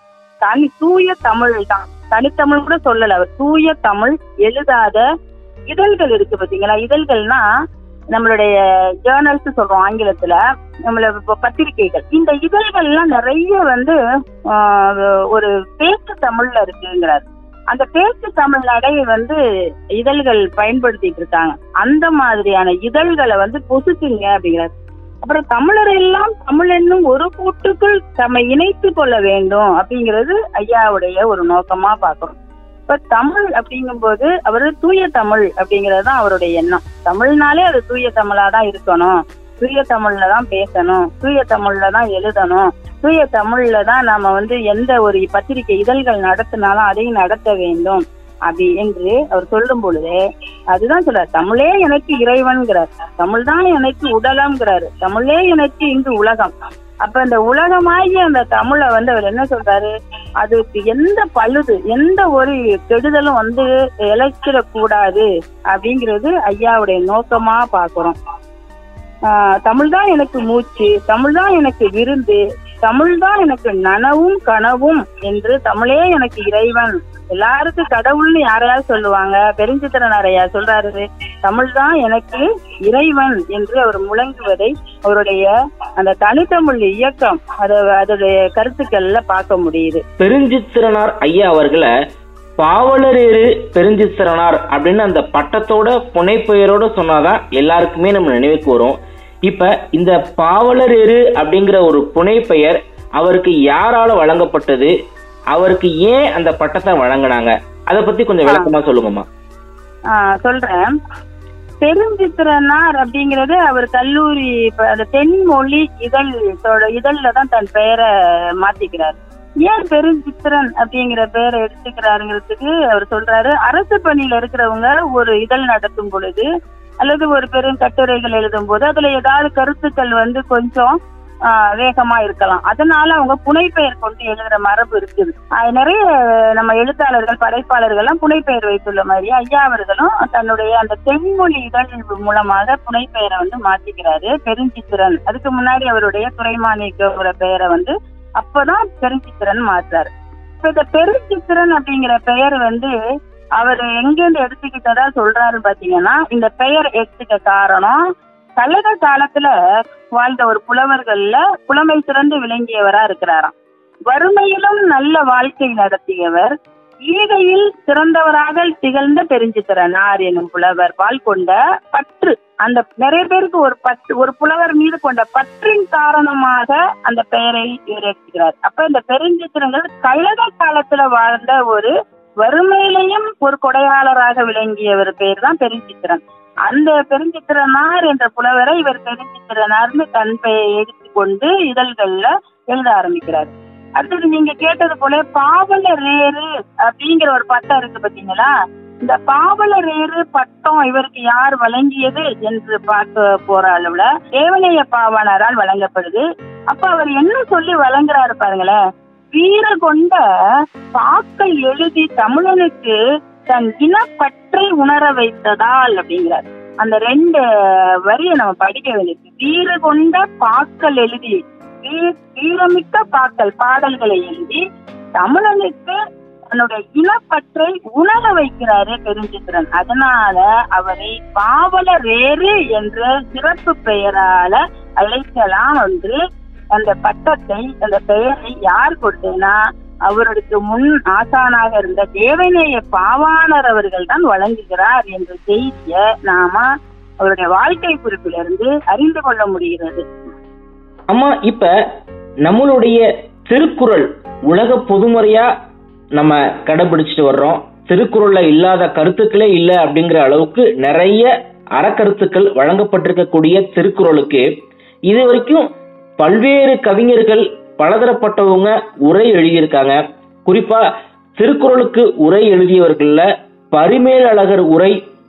தனி தூய தமிழ் தான் தனித்தமிழ் கூட சொல்லல அவர் தூய தமிழ் எழுதாத இதழ்கள் இருக்கு பாத்தீங்களா இதழ்கள்னா நம்மளுடைய ஜேர்னல்ஸ் சொல்றோம் ஆங்கிலத்துல நம்மள இப்ப பத்திரிகைகள் இந்த இதழ்கள்லாம் நிறைய வந்து ஆஹ், ஒரு பேச்சு தமிழ்ல இருக்குங்கிறார் அந்த பேச்சு தமிழ் நடை வந்து இதழ்கள் பயன்படுத்திட்டு இருக்காங்க அந்த மாதிரியான இதழ்களை வந்து பொசுக்குங்க அப்படிங்கிறார் அப்புறம் தமிழர் எல்லாம் தமிழ் என்னும் ஒரு கூட்டுக்குள் தம்மை இணைத்து கொள்ள வேண்டும் அப்படிங்கிறது ஐயாவுடைய ஒரு நோக்கமா பாக்குறோம் இப்ப தமிழ் அப்படிங்கும்போது அவரு தூய தமிழ் அப்படிங்கிறது தான் அவருடைய எண்ணம் தமிழ்னாலே அது தூய தமிழா தான் இருக்கணும் தூய தமிழ்ல தான் பேசணும் தூய தமிழ்ல தான் எழுதணும் தூய தமிழ்ல தான் நாம வந்து எந்த ஒரு பத்திரிகை இதழ்கள் நடத்தினாலும் அதையும் நடத்த வேண்டும் அப்படி என்று அவர் சொல்லும் பொழுது அதுதான் சொல்றார் தமிழே எனக்கு இறைவன்கிறார் தமிழ் தான் எனக்கு உடலம்ங்கிறாரு தமிழே எனக்கு இங்கு உலகம் அப்ப இந்த உலகமாகி அந்த தமிழை வந்து அவர் என்ன சொல்றாரு அதுக்கு எந்த பழுது எந்த ஒரு கெடுதலும் வந்து இழைச்சிடக்கூடாது அப்படிங்கிறது ஐயாவுடைய நோக்கமா பாக்குறோம் ஆஹ் தமிழ் தான் எனக்கு மூச்சு தமிழ் தான் எனக்கு விருந்து தமிழ் தான் எனக்கு நனவும் கனவும் என்று தமிழே எனக்கு இறைவன் எல்லாருக்கும் கடவுள்னு யாரையாவது சொல்லுவாங்க பெருஞ்சித்திரன் ஐயா சொல்றாரு தமிழ் தான் எனக்கு இறைவன் என்று அவர் முழங்குவதை அவருடைய அந்த தனித்தமிழ் இயக்கம் அது அதோடைய கருத்துக்கள்ல பார்க்க முடியுது பெருஞ்சித்திரனார் ஐயா அவர்களை பாவலரேறு பெருஞ்சித்திரனார் அப்படின்னு அந்த பட்டத்தோட புனைப்பெயரோட சொன்னாதான் எல்லாருக்குமே நம்ம நினைவுக்கு வரும் இப்ப இந்த பாவலரேறு அப்படிங்கிற ஒரு புனைப்பெயர் அவருக்கு யாரால வழங்கப்பட்டது அவருக்கு ஏன் அந்த பட்டத்தை வழங்கினாங்க அதை பத்தி கொஞ்சம் விளக்கமா சொல்லுங்கம்மா ஆஹ் சொல்றேன் பெருஞ்சித்திரனார் அப்படிங்கிறது அவர் கல்லூரி இப்ப அந்த தென்மொழி இதழ் இதழ்ல தான் தன் பெயரை மாத்திக்கிறார் ஏன் பெருஞ்சித்திரன் அப்படிங்கிற பெயரை எடுத்துக்கிறாருங்கிறதுக்கு அவர் சொல்றாரு அரசு பணியில இருக்கிறவங்க ஒரு இதழ் நடத்தும் பொழுது அல்லது ஒரு பெரும் கட்டுரைகள் எழுதும் போது அதுல ஏதாவது கருத்துக்கள் வந்து கொஞ்சம் ஆஹ் வேகமா இருக்கலாம் அதனால அவங்க புனைப்பெயர் கொண்டு எழுதுற மரபு இருக்குது ஆஹ் நிறைய நம்ம எழுத்தாளர்கள் படைப்பாளர்கள்லாம் புனைப்பெயர் வைத்துள்ள மாதிரி ஐயா அவர்களும் தன்னுடைய அந்த தென்மொழி இதழ் மூலமாக புனைப்பெயரை வந்து மாத்திக்கிறாரு பெருஞ்சித்திரன் அதுக்கு முன்னாடி அவருடைய துறைமானிக்கிற பெயரை வந்து அப்பதான் பெருஞ்சித்திரன் மாத்துறாரு இப்ப இந்த பெருஞ்சித்திரன் அப்படிங்கிற பெயர் வந்து அவர் எங்கேருந்து எடுத்துக்கிட்டதா சொல்றாரு பாத்தீங்கன்னா இந்த பெயர் எடுத்துக்க காரணம் கழக காலத்துல வாழ்ந்த ஒரு புலவர்கள்ல புலமை சிறந்து விளங்கியவரா இருக்கிறாராம் வறுமையிலும் நல்ல வாழ்க்கை நடத்தியவர் ஈகையில் சிறந்தவராக திகழ்ந்த பெருஞ்சித்திரனார் எனும் புலவர் வாழ் கொண்ட பற்று அந்த நிறைய பேருக்கு ஒரு பற்று ஒரு புலவர் மீது கொண்ட பற்றின் காரணமாக அந்த பெயரை இவர் எடுத்துக்கிறார் அப்ப இந்த பெருஞ்சித்திரங்கள் கழக காலத்துல வாழ்ந்த ஒரு வறுமையிலையும் ஒரு கொடையாளராக விளங்கிய ஒரு பேர் தான் பெருஞ்சித்திரன் அந்த பெருஞ்சித்திரனார் என்ற புலவரை இவர் பெருஞ்சித்திரனார்னு தன் பெயரை எடுத்துக்கொண்டு இதழ்கள்ல எழுத ஆரம்பிக்கிறார் அடுத்தது நீங்க கேட்டது போல பாவலரேறு அப்படிங்கிற ஒரு பட்டம் இருக்கு பாத்தீங்களா இந்த பாவலரேறு பட்டம் இவருக்கு யார் வழங்கியது என்று பார்க்க போற அளவுல தேவனைய பாவாணரால் வழங்கப்படுது அப்ப அவர் என்ன சொல்லி வழங்குறாரு பாருங்களேன் வீர கொண்ட பாக்கள் எழுதி தமிழனுக்கு தன் இனப்பற்றை உணர வைத்ததால் அப்படிங்கிறார் அந்த ரெண்டு வரியை நம்ம படிக்க வேண்டியது வீர கொண்ட பாக்கள் எழுதி வீ- வீரமிக்க பாக்கள் பாடல்களை எழுதி தமிழனுக்கு தன்னுடைய இனப்பற்றை உணர வைக்கிறாரு பெருஞ்சித்திரன் அதனால அவரை பாவலரேறு என்ற சிறப்பு பெயரால அழைக்கலாம் என்று அந்த பட்டத்தை அந்த பெயரை யார் கொடுத்தேன்னா அவருக்கு முன் ஆசானாக இருந்த தேவநேய பாவாணர் அவர்கள் தான் வழங்குகிறார் என்ற செய்திய நாம அவருடைய வாழ்க்கை குறிப்பிலிருந்து அறிந்து கொள்ள முடிகிறது அம்மா இப்ப நம்மளுடைய திருக்குறள் உலக பொதுமுறையா நம்ம கடைபிடிச்சிட்டு வர்றோம் திருக்குறள்ல இல்லாத கருத்துக்களே இல்லை அப்படிங்கிற அளவுக்கு நிறைய அறக்கருத்துக்கள் வழங்கப்பட்டிருக்கக்கூடிய திருக்குறளுக்கு இது வரைக்கும் பல்வேறு கவிஞர்கள் பலதரப்பட்டவங்க உரை எழுதியிருக்காங்க குறிப்பா திருக்குறளுக்கு உரை எழுதியவர்கள்ல பரிமேலழகர் உரை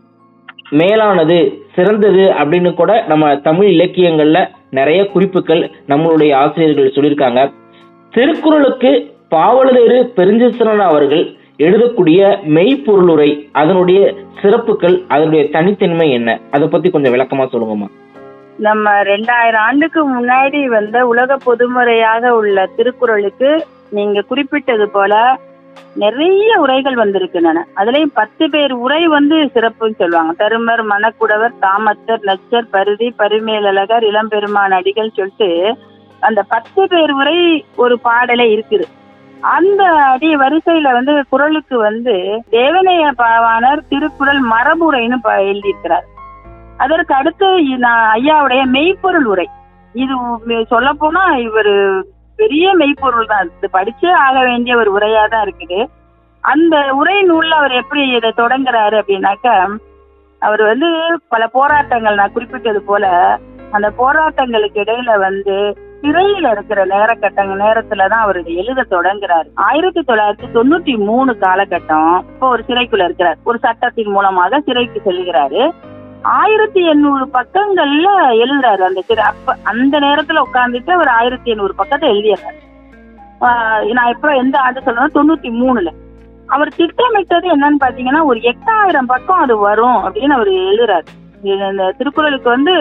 மேலானது சிறந்தது அப்படின்னு கூட நம்ம தமிழ் இலக்கியங்கள்ல நிறைய குறிப்புகள் நம்மளுடைய ஆசிரியர்கள் சொல்லியிருக்காங்க திருக்குறளுக்கு பாவலரேறு பெருஞ்சித்திரன் அவர்கள் எழுதக்கூடிய மெய்ப்பொருளுரை அதனுடைய சிறப்புகள் அதனுடைய தனித்தன்மை என்ன அதை பத்தி கொஞ்சம் விளக்கமா சொல்லுங்கம்மா நம்ம ரெண்டாயிரம் ஆண்டுக்கு முன்னாடி வந்த உலக பொதுமுறையாக உள்ள திருக்குறளுக்கு நீங்க குறிப்பிட்டது போல நிறைய உரைகள் வந்திருக்கின்றன அதுலயும் பத்து பேர் உரை வந்து சிறப்புன்னு சொல்லுவாங்க தருமர் மணக்குடவர் தாமத்தர் நச்சர் பருதி பரிமேலழகர் இளம்பெருமான் அடிகள் சொல்லிட்டு அந்த பத்து பேர் உரை ஒரு பாடலே இருக்குது அந்த அடி வரிசையில வந்து குறளுக்கு வந்து தேவனைய பாவாணர் திருக்குறள் மரபுரைன்னு ப- எழுதியிருக்கிறார் அதற்கு அடுத்து இ- நான் ஐயாவுடைய மெய்ப்பொருள் உரை இது சொல்ல போனா இவர் பெரிய மெய்ப்பொருள் தான் இது படிச்சே ஆக வேண்டிய ஒரு உரையா தான் இருக்குது அந்த உரை நூல்ல அவர் எப்படி இதை தொடங்குறாரு அப்படின்னாக்க அவர் வந்து பல போராட்டங்கள் நான் குறிப்பிட்டது போல அந்த போராட்டங்களுக்கு இடையில வந்து சிறையில இருக்கிற நேரக்கட்டங்க நேரத்துல தான் அவர் இதை எழுத தொடங்குறாரு ஆயிரத்தி தொள்ளாயிரத்தி தொண்ணூத்தி மூணு காலகட்டம் இப்போ ஒரு சிறைக்குள்ள இருக்கிறார் ஒரு சட்டத்தின் மூலமாக சிறைக்கு செல்கிறாரு ஆயிரத்தி எண்ணூறு பக்கங்கள்ல எழுதுறாரு அந்த சிறை அப்ப அந்த நேரத்துல உட்கார்ந்துட்டு அவர் ஆயிரத்தி எண்ணூறு பக்கத்தை எழுதிடுறாரு ஆஹ் நான் எப்ப எந்த ஆண்டு சொல்றேன் தொண்ணூத்தி மூணுல அவர் திட்டமிட்டது என்னன்னு பாத்தீங்கன்னா ஒரு எட்டாயிரம் பக்கம் அது வரும் அப்படின்னு அவர் எழுதுறாரு இது இந்த திருக்குறளுக்கு வந்து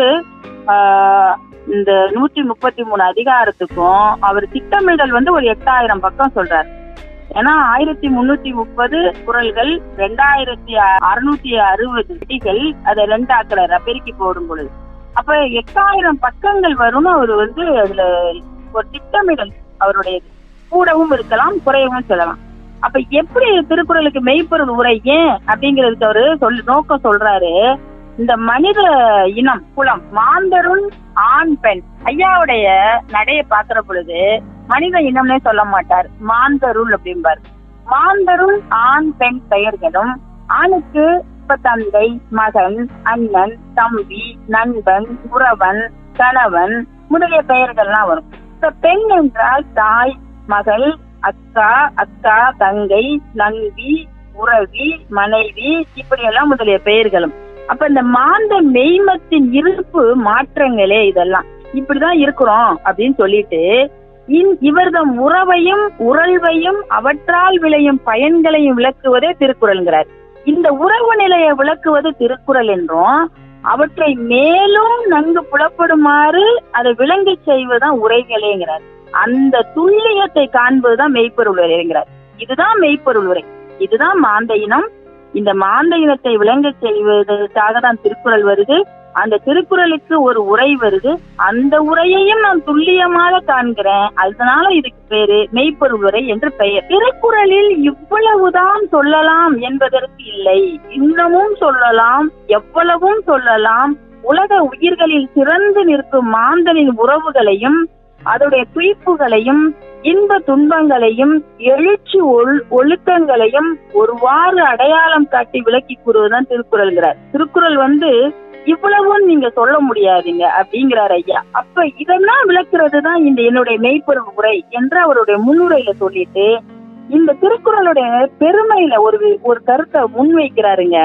ஆஹ் இந்த நூற்றி முப்பத்தி மூணு அதிகாரத்துக்கும் அவர் திட்டமிடல் வந்து ஒரு எட்டாயிரம் பக்கம் சொல்றாரு ஏன்னா ஆயிரத்தி முன்னூத்தி முப்பது குரல்கள் ரெண்டாயிரத்தி அறுநூத்தி அறுபது விதிகள் அதை ரெண்டாக்குறாரு பெருக்கி போடும் பொழுது அப்ப எட்டாயிரம் பக்கங்கள் வரும்னு அவர் வந்து அதுல ஒரு திட்டமிடல் அவருடைய கூடவும் இருக்கலாம் குறையவும் சொல்லலாம் அப்ப எப்படி திருக்குறளுக்கு மெய்ப்பொருள் உரை ஏன் அப்படிங்கிறதுக்கு அவரு சொல்லி நோக்கம் சொல்றாரு இந்த மனித இனம் குலம் மாந்தருள் ஆண் பெண் ஐயாவுடைய நடைய பாக்குற பொழுது மனித இனம்னே சொல்ல மாட்டார் மாந்தருள் அப்படிம்பார் மாந்தருள் ஆண் பெண் பெயர்களும் ஆணுக்கு இப்ப தந்தை மகன் அண்ணன் தம்பி நண்பன் உறவன் கணவன் முதலிய பெயர்கள்லாம் வரும் இப்ப பெண் என்றால் தாய் மகள் அக்கா அக்கா தங்கை நண்பி உறவி மனைவி இப்படி எல்லாம் முதலிய பெயர்களும் அப்ப இந்த மாந்த மெய்மத்தின் இருப்பு மாற்றங்களே இதெல்லாம் இப்படிதான் இருக்கிறோம் அப்படின்னு சொல்லிட்டு இன்- இவர்தம் உறவையும் உறழ்வையும் அவற்றால் விளையும் பயன்களையும் விளக்குவதே திருக்குறள்ங்கிறார் இந்த உறவு நிலையை விளக்குவது திருக்குறள் என்றும் அவற்றை மேலும் நன்கு புலப்படுமாறு அதை விளங்கச் செய்வதுதான் உரைகளேங்கிறார் அந்த துல்லியத்தை காண்பதுதான் மெய்ப்பொருள் உரைங்கிறார் இதுதான் மெய்ப்பொருள் உரை இதுதான் மாந்த இனம் இந்த மாந்த இனத்தை விளங்கச் செய்வதற்காக தான் திருக்குறள் வருது அந்த திருக்குறளுக்கு ஒரு உரை வருது அந்த உரையையும் நான் துல்லியமாக காண்கிறேன் அதனால இதுக்கு பேரு மெய்ப்பொருள் உரை என்று பெயர் திருக்குறளில் இவ்வளவுதான் சொல்லலாம் என்பதற்கு இல்லை இன்னமும் சொல்லலாம் எவ்வளவும் சொல்லலாம் உலக உயிர்களில் சிறந்து நிற்கும் மாந்தனின் உறவுகளையும் அதோடைய துய்ப்புகளையும் இன்ப துன்பங்களையும் எழுச்சி ஒழு ஒழுக்கங்களையும் ஒருவாறு அடையாளம் காட்டி விளக்கி கூறுவதுதான் திருக்குறள்ங்கிறார் திருக்குறள் வந்து இவ்வளவும் நீங்க சொல்ல முடியாதுங்க அப்படிங்கிறார் ஐயா அப்ப இதெல்லாம் விளக்குறது தான் இந்த என்னுடைய மெய்ப்பொருள் உரை என்று அவருடைய முன்னுரையில சொல்லிட்டு இந்த திருக்குறளுடைய பெருமையில ஒரு ஒரு கருத்தை முன்வைக்கிறாருங்க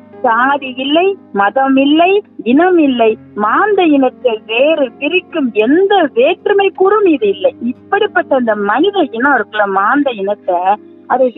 சாதி இல்லை மதம் இல்லை இனம் இல்லை மாந்த இனத்தை வேறு பிரிக்கும் எந்த வேற்றுமை கூறும் இது இல்லை இப்படிப்பட்ட இந்த மனித இனம் இருக்குல்ல மாந்த இனத்தை அதை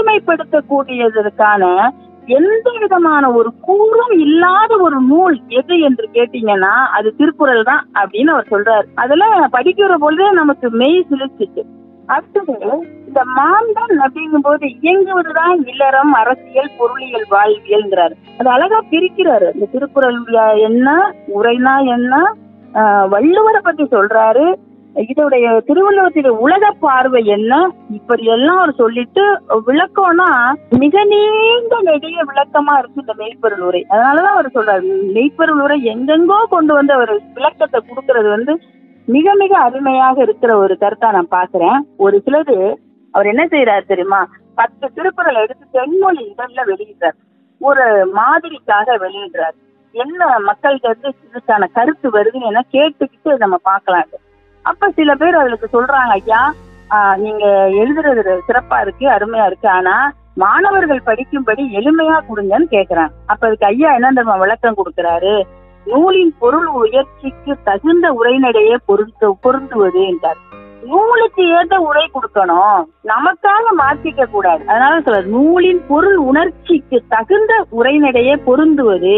வேற்றுமைப்படுத்தக்கூடியதற்கான எந்த விதமான ஒரு கூறும் இல்லாத ஒரு நூல் எது என்று கேட்டீங்கன்னா அது திருக்குறள் தான் அப்படின்னு அவர் சொல்றாரு அதுல படிக்கிற பொழுதே நமக்கு மெய் சிலிச்சிச்சு அடுத்தது இந்த மாந்தன் அப்படிங்கும் போது இயங்குவதுதான் இல்லறம் அரசியல் பொருளியல் வாழ்வியல்ங்கிறாரு அது அழகா பிரிக்கிறாரு இந்த திருக்குறள் என்ன உரைனா என்ன ஆஹ் வள்ளுவரை பத்தி சொல்றாரு இதோடைய திருவள்ளுவத்துடைய உலக பார்வை என்ன இப்படி எல்லாம் அவர் சொல்லிட்டு விளக்கம்னா மிக நீண்ட நெடிய விளக்கமா இருக்கு இந்த மெய்ப்பொருள் உரை அதனாலதான் அவர் சொல்றாரு மெய்ப்பொருள் உரை எங்கெங்கோ கொண்டு வந்து அவர் விளக்கத்தை கொடுக்கறது வந்து மிக மிக அருமையாக இருக்கிற ஒரு கருத்தா நான் பாக்குறேன் ஒரு சிலது அவர் என்ன செய்யறாரு தெரியுமா பத்து திருக்குறள் எடுத்து தென்மொழி இதழ்ல வெளியிடுறார் ஒரு மாதிரிக்காக வெளியிடுறார் என்ன மக்கள்கிட்ட இருந்து இதுக்கான கருத்து வருதுன்னு என்ன கேட்டுக்கிட்டு நம்ம பார்க்கலாம் அப்ப சில பேர் அதுக்கு சொல்றாங்க ஐயா ஆஹ் நீங்க எழுதுறது சிறப்பா இருக்கு அருமையா இருக்கு ஆனா மாணவர்கள் படிக்கும்படி எளிமையா கொடுங்கன்னு கேக்குறாங்க அப்ப அதுக்கு ஐயா என்ன தெரியுமா விளக்கம் கொடுக்கிறாரு நூலின் பொருள் உயர்ச்சிக்கு தகுந்த உரைநடையே பொருந்த பொருந்துவது என்றார் நூலுக்கு ஏற்ற உரை கொடுக்கணும் நமக்காக மாற்றிக்க கூடாது அதனால சொல்ற நூலின் பொருள் உணர்ச்சிக்கு தகுந்த உரைநடையே பொருந்துவது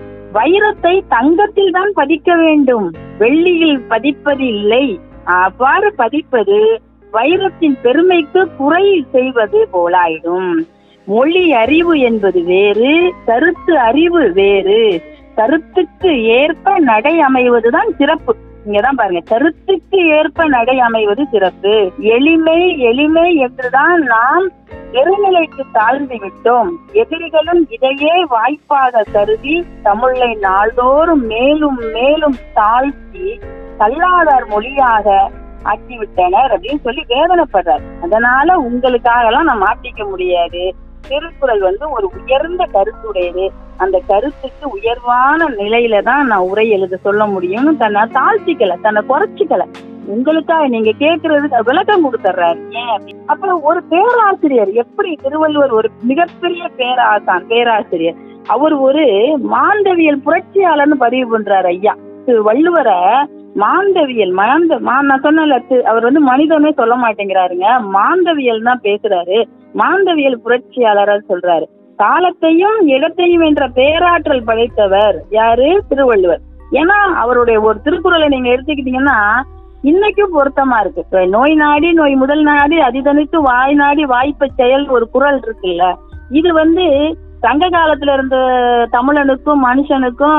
வைரத்தை தங்கத்தில் தான் பதிக்க வேண்டும் வெள்ளியில் பதிப்பது இல்லை அவ்வாறு பதிப்பது வைரத்தின் பெருமைக்கு குறை செய்வது போலாயிடும் மொழி அறிவு என்பது வேறு கருத்து அறிவு வேறு கருத்துக்கு ஏற்ப நடை அமைவதுதான் சிறப்பு இங்கதான் பாருங்க கருத்துக்கு ஏற்ப நடை அமைவது சிறப்பு எளிமை எளிமை என்றுதான் நாம் பெருநிலைக்கு தாழ்ந்து விட்டோம் எதிரிகளும் இதையே வாய்ப்பாக கருதி தமிழை நாள்தோறும் மேலும் மேலும் தாழ்த்தி கல்லாதார் மொழியாக ஆக்கிவிட்டனர் அப்படின்னு சொல்லி வேதனைப்படுறார் அதனால உங்களுக்காக எல்லாம் நான் மாற்றிக்க முடியாது திருக்குறள் வந்து ஒரு உயர்ந்த கருத்துடையது அந்த கருத்துக்கு உயர்வான நிலையில தான் நான் உரை எழுத சொல்ல முடியும்னு தன்னை தாழ்த்திக்கல தன்னை குறைச்சிக்கல உங்களுக்காக நீங்க கேட்கறதுக்கு விளக்கம் கொடுத்துட்றாரு ஏன் அப்படி அப்புறம் ஒரு பேராசிரியர் எப்படி திருவள்ளுவர் ஒரு மிகப்பெரிய பேராசான் பேராசிரியர் அவர் ஒரு மாண்டவியல் புரட்சியாளர்னு பதிவு பண்றாரு ஐயா திரு வள்ளுவரை மாந்தவியல் மாந்த மா நான் சொன்னல தி- அவர் வந்து மனிதனே சொல்ல மாட்டேங்கிறாருங்க மாந்தவியல் தான் பேசுறாரு மாந்தவியல் புரட்சியாளரா சொல்றாரு காலத்தையும் இடத்தையும் என்ற பேராற்றல் படைத்தவர் யாரு திருவள்ளுவர் ஏன்னா அவருடைய ஒரு திருக்குறளை நீங்க எடுத்துக்கிட்டீங்கன்னா இன்னைக்கும் பொருத்தமா இருக்கு இப்ப நோய் நாடி நோய் முதல் நாடி அதிதனித்து வாய் நாடி வாய்ப்ப செயல் ஒரு குறள் இருக்குல்ல இது வந்து சங்க காலத்துல இருந்த தமிழனுக்கும் மனுஷனுக்கும்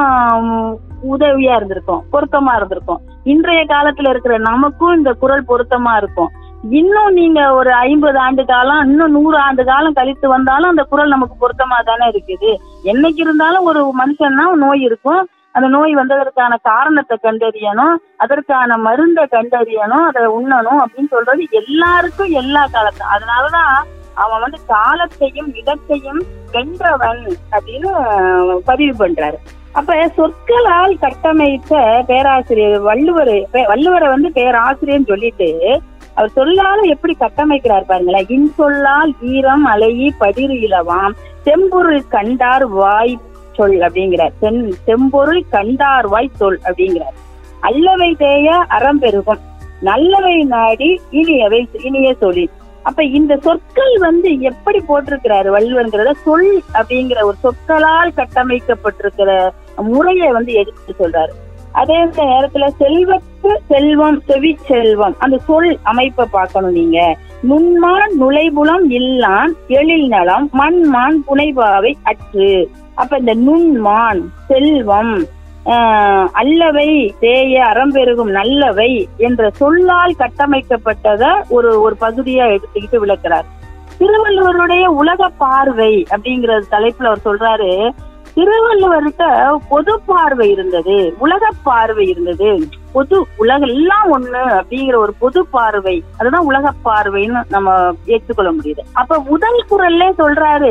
உதவியா இருந்திருக்கும் பொருத்தமா இருந்திருக்கும் இன்றைய காலத்துல இருக்கிற நமக்கும் இந்த குறள் பொருத்தமா இருக்கும் இன்னும் நீங்க ஒரு ஐம்பது ஆண்டு காலம் இன்னும் நூறு ஆண்டு காலம் கழித்து வந்தாலும் அந்த குறள் நமக்கு பொருத்தமா தானே இருக்குது என்னைக்கு இருந்தாலும் ஒரு மனுஷன்னா நோய் இருக்கும் அந்த நோய் வந்ததற்கான காரணத்தை கண்டறியணும் அதற்கான மருந்தை கண்டறியணும் அதை உண்ணணும் அப்படின்னு சொல்றது எல்லாருக்கும் எல்லா காலத்தும் அதனாலதான் அவன் வந்து காலத்தையும் இடத்தையும் வென்றவன் அப்படின்னு அஹ், பதிவு பண்றாரு அப்ப சொற்களால் கட்டமைத்த பேராசிரியர் வள்ளுவர் பே- வள்ளுவரை வந்து பேராசிரியர்னு சொல்லிட்டு அவர் சொல்லால எப்படி கட்டமைக்கிறார் பாருங்களேன் இன்சொல்லால் ஈரம் அலையி படிறு இலவாம் செம்பொருள் கண்டார் வாய் சொல் அப்படிங்கிறார் செம் செம்பொருள் கண்டார் வாய் சொல் அப்படிங்கிறார் அல்லவை தேய அறம் பெருகும் நல்லவை நாடி இனியவை இனிய சொல்லி அப்ப இந்த சொற்கள் வந்து எப்படி போட்டிருக்கிறாரு வள்ளுவர்ங்கிறத சொல் அப்படிங்கிற ஒரு சொற்களால் கட்டமைக்கப்பட்டிருக்கிற முறையை வந்து எடுத்து சொல்றாரு அதே நேரத்துல செல்வத்து செல்வம் செவி செல்வம் அந்த சொல் அமைப்பை பார்க்கணும் நீங்க நுண்மான் நுழைபுலம் இல்லான் எழில் நலம் மண்மான் புனைபாவை அற்று அப்ப இந்த நுண்மான் செல்வம் ஆஹ், அல்லவை தேய அறம்பெருகும் நல்லவை என்ற சொல்லால் கட்டமைக்கப்பட்டத ஒரு ஒரு பகுதியா எடுத்துக்கிட்டு விளக்குறார் திருவள்ளுவருடைய உலக பார்வை அப்படிங்கிற தலைப்புல அவர் சொல்றாரு திருவள்ளுவர்கிட்ட பொது பார்வை இருந்தது உலக பார்வை இருந்தது பொது உலகம் எல்லாம் ஒண்ணு அப்படிங்கிற ஒரு பொது பார்வை அதுதான் உலக பார்வைன்னு நம்ம ஏற்றுக்கொள்ள முடியுது அப்ப முதல் குரல்ல சொல்றாரு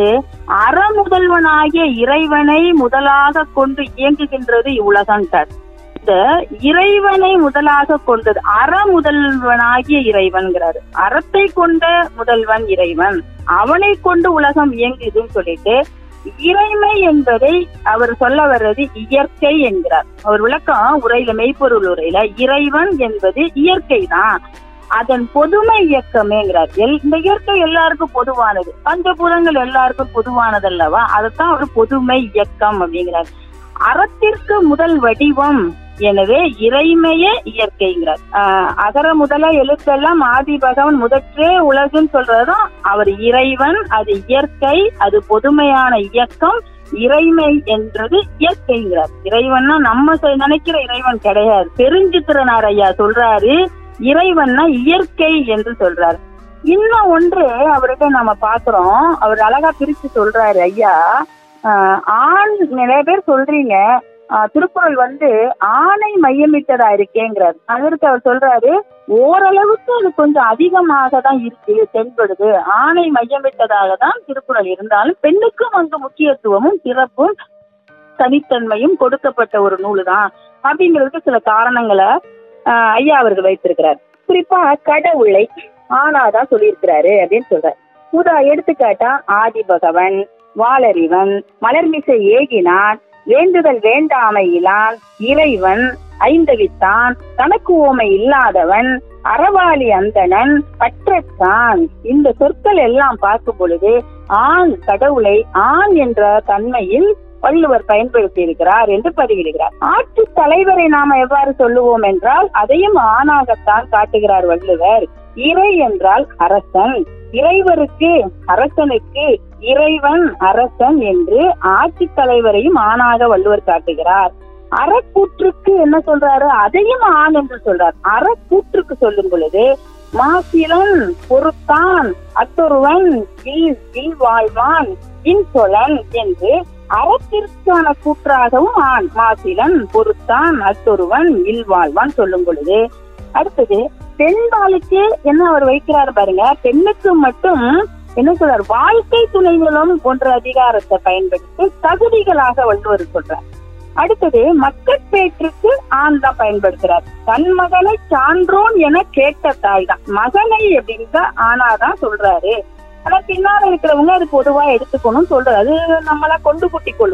அறமுதல்வனாகிய இறைவனை முதலாக கொண்டு இயங்குகின்றது இவ்வுலகம்ட்டார் இந்த இறைவனை முதலாக கொண்டது அற முதல்வனாகிய இறைவன்கிறாரு அறத்தை கொண்ட முதல்வன் இறைவன் அவனை கொண்டு உலகம் இயங்குதுன்னு சொல்லிட்டு இறைமை என்பதை அவர் சொல்ல வர்றது இயற்கை என்கிறார் அவர் விளக்கம் உரையில மெய்ப்பொருள் உரையில இறைவன் என்பது இயற்கை தான் அதன் பொதுமை இயக்கமேங்கிறார் எல் இந்த இயற்கை எல்லாருக்கும் பொதுவானது பஞ்சபூதங்கள் எல்லாருக்கும் பொதுவானது அல்லவா அதைத்தான் அவர் பொதுமை இயக்கம் அப்படிங்கிறார் அறத்திற்கு முதல் வடிவம் எனவே இறைமையே இயற்கைங்கிறார் ஆஹ் அகர முதல எழுத்தெல்லாம் ஆதி பகவன் முதற்றே உலகுன்னு சொல்றதும் அவர் இறைவன் அது இயற்கை அது பொதுமையான இயக்கம் இறைமை என்றது இயற்கைங்கிறார் இறைவன்னா நம்ம சொ- நினைக்கிற இறைவன் கிடையாது பெருஞ்சித்திரனார் ஐயா சொல்றாரு இறைவன்னா இயற்கை என்று சொல்றாரு இன்னும் ஒன்று அவர்கிட்ட நாம பாக்குறோம் அவர் அழகா பிரிச்சு சொல்றாரு ஐயா ஆஹ் ஆண் நிறைய பேர் சொல்றீங்க ஆஹ் திருக்குறள் வந்து ஆணை மையமிட்டதா இருக்கேங்கிறார் அதற்கு அவர் சொல்றாரு ஓரளவுக்கு அது கொஞ்சம் அதிகமாக தான் இருக்கு தென்படுது ஆணை மையமிட்டதாக தான் திருக்குறள் இருந்தாலும் பெண்ணுக்கும் அங்கு முக்கியத்துவமும் சிறப்பும் தனித்தன்மையும் கொடுக்கப்பட்ட ஒரு நூலு தான் அப்படிங்கிறதுக்கு சில காரணங்களை ஆஹ் ஐயா அவர்கள் வைத்திருக்கிறார் குறிப்பா கடவுளை ஆனாதான் சொல்லியிருக்கிறாரு அப்படின்னு சொல்றார் உதா எடுத்துக்காட்டா ஆதி பகவன் வாளறிவன் மலர்மிசை ஏகினான் வேண்டுதல் வேண்டாமை இலான் இறைவன் ஐந்தவித்தான் தனக்கு ஓமை இல்லாதவன் அறவாளி அந்தணன் பற்றத்தான் இந்த சொற்கள் எல்லாம் பார்க்கும் பொழுது ஆண் கடவுளை ஆண் என்ற தன்மையில் வள்ளுவர் பயன்படுத்தி இருக்கிறார் என்று பதிவிடுகிறார் ஆட்சி தலைவரை நாம எவ்வாறு சொல்லுவோம் என்றால் அதையும் ஆணாகத்தான் காட்டுகிறார் வள்ளுவர் இறை என்றால் அரசன் இறைவருக்கு அரசனுக்கு இறைவன் அரசன் என்று ஆட்சி தலைவரையும் ஆணாக வள்ளுவர் காட்டுகிறார் அறக்கூற்றுக்கு என்ன சொல்றாரு அதையும் ஆண் என்று சொல்றார் அறக்கூற்றுக்கு சொல்லும் பொழுது மாசிலன் பொறுத்தான் அத்தொருவன் இல் இல் வாழ்வான் இன்சொலன் என்று அறத்திற்கான கூற்றாகவும் ஆண் மாசிலன் பொறுத்தான் அத்தொருவன் இல் வாழ்வான் சொல்லும் பொழுது அடுத்தது பெண்பாலுக்கு என்ன அவர் வைக்கிறார் பாருங்க பெண்ணுக்கு மட்டும் என்ன சொல்றார் வாழ்க்கை துணைகளும் போன்ற அதிகாரத்தை பயன்படுத்தி தகுதிகளாக வள்ளுவர் சொல்றார் அடுத்தது மக்கட்பேற்றுக்கு ஆண் தான் பயன்படுத்துறார் தன் மகனை சான்றோன் என கேட்ட தாய் தான் மகனை அப்படின்ற ஆனாதான் சொல்றாரு ஆனா பின்னால இருக்கிறவங்க அது பொதுவா எடுத்துக்கணும் சொல்றாரு அது நம்மள கொண்டு குட்டி கொள்வது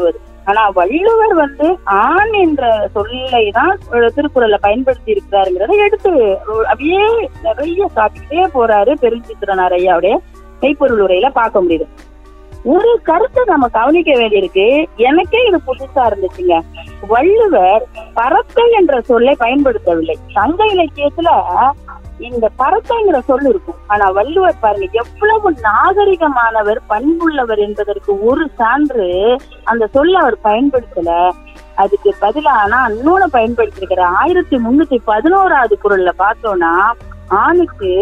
ஆனா வள்ளுவர் வந்து ஆண் என்ற சொல்லை தான் திருக்குறள்ல பயன்படுத்தி இருக்கிறாருங்கிறத எடுத்து அப்படியே நிறைய காட்டிக்கிட்டே போறாரு பெருஞ்சித்திரனார் ஐயாவுடைய மெய்ப்பொருள் உரையில பார்க்க முடியுது ஒரு கருத்தை நம்ம கவனிக்க வேண்டியிருக்கு எனக்கே இது புதுசா இருந்துச்சுங்க வள்ளுவர் பறத்தை என்ற சொல்லை பயன்படுத்தவில்லை சங்க இலக்கியத்துல இந்த பறத்தைங்கிற சொல் இருக்கும் ஆனா வள்ளுவர் பாருங்க எவ்வளவு நாகரிகமானவர் பண்புள்ளவர் என்பதற்கு ஒரு சான்று அந்த சொல்ல அவர் பயன்படுத்தல அதுக்கு பதிலா ஆனா இன்னொன்னு பயன்படுத்திருக்கிற ஆயிரத்தி முன்னூத்தி பதினோராவது குரல்ல பார்த்தோம்னா ஆணுக்கு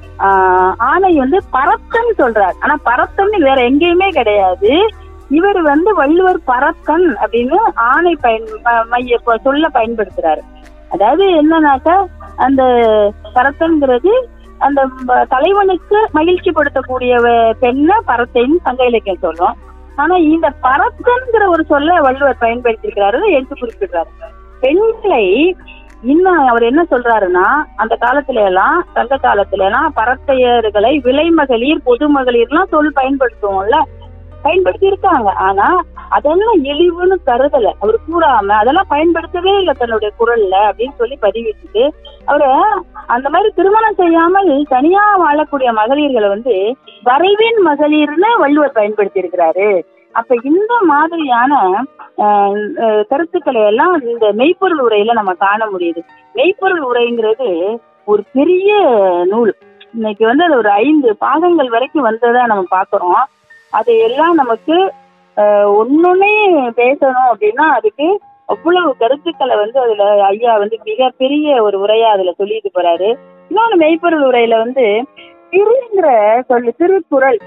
ஆஹ் ஆணை வந்து பரத்தன் சொல்றார் ஆனா பரத்தன்னு வேற எங்கேயுமே கிடையாது இவர் வந்து வள்ளுவர் பரத்தன் அப்படின்னு ஆணை பயன் ம- மைய ப- சொல்ல பயன்படுத்துறாரு அதாவது என்னன்னாக்கா அந்த பரத்தன்கிறது அந்த ம- தலைவனுக்கு மகிழ்ச்சி படுத்தக்கூடிய பெண்ணை பரத்தைன்னு சங்க இலக்கியம் சொல்லும் ஆனா இந்த பரத்தன்கிற ஒரு சொல்ல வள்ளுவர் பயன்படுத்தியிருக்கிறாரு எடுத்து குறிப்பிடுறாரு பெண்களை இன்னும் அவர் என்ன சொல்றாருன்னா அந்த காலத்துல எல்லாம் சங்க காலத்துல எல்லாம் பரத்தையர்களை விலை மகளிர் பொது மகளிர்லாம் சொல் பயன்படுத்துவோம்ல பயன்படுத்தி இருக்காங்க ஆனா அதெல்லாம் இழிவுன்னு கருதல அவர் கூறாம அதெல்லாம் பயன்படுத்தவே இல்லை தன்னுடைய குரல்ல அப்படின்னு சொல்லி பதிவிட்டுட்டு அவரு அந்த மாதிரி திருமணம் செய்யாமல் தனியா வாழக்கூடிய மகளிர்களை வந்து வரைவின் மகளிர்னு வள்ளுவர் பயன்படுத்தி இருக்கிறாரு அப்ப இந்த மாதிரியான ஆஹ், அஹ், கருத்துக்களை எல்லாம் இந்த மெய்ப்பொருள் உரையில நம்ம காண முடியுது மெய்ப்பொருள் உரைங்கிறது ஒரு பெரிய நூல் இன்னைக்கு வந்து அது ஒரு ஐந்து பாகங்கள் வரைக்கும் வந்ததா நம்ம பாக்குறோம் அது எல்லாம் நமக்கு ஆஹ், ஒண்ணுமே பேசணும் அப்படின்னா அதுக்கு அவ்வளவு கருத்துக்களை வந்து அதுல ஐயா வந்து மிகப்பெரிய ஒரு உரையா அதுல சொல்லிட்டு போறாரு இன்னொன்னு மெய்ப்பொருள் உரையில வந்து திருங்கிற சொல்லு திருக்குறள்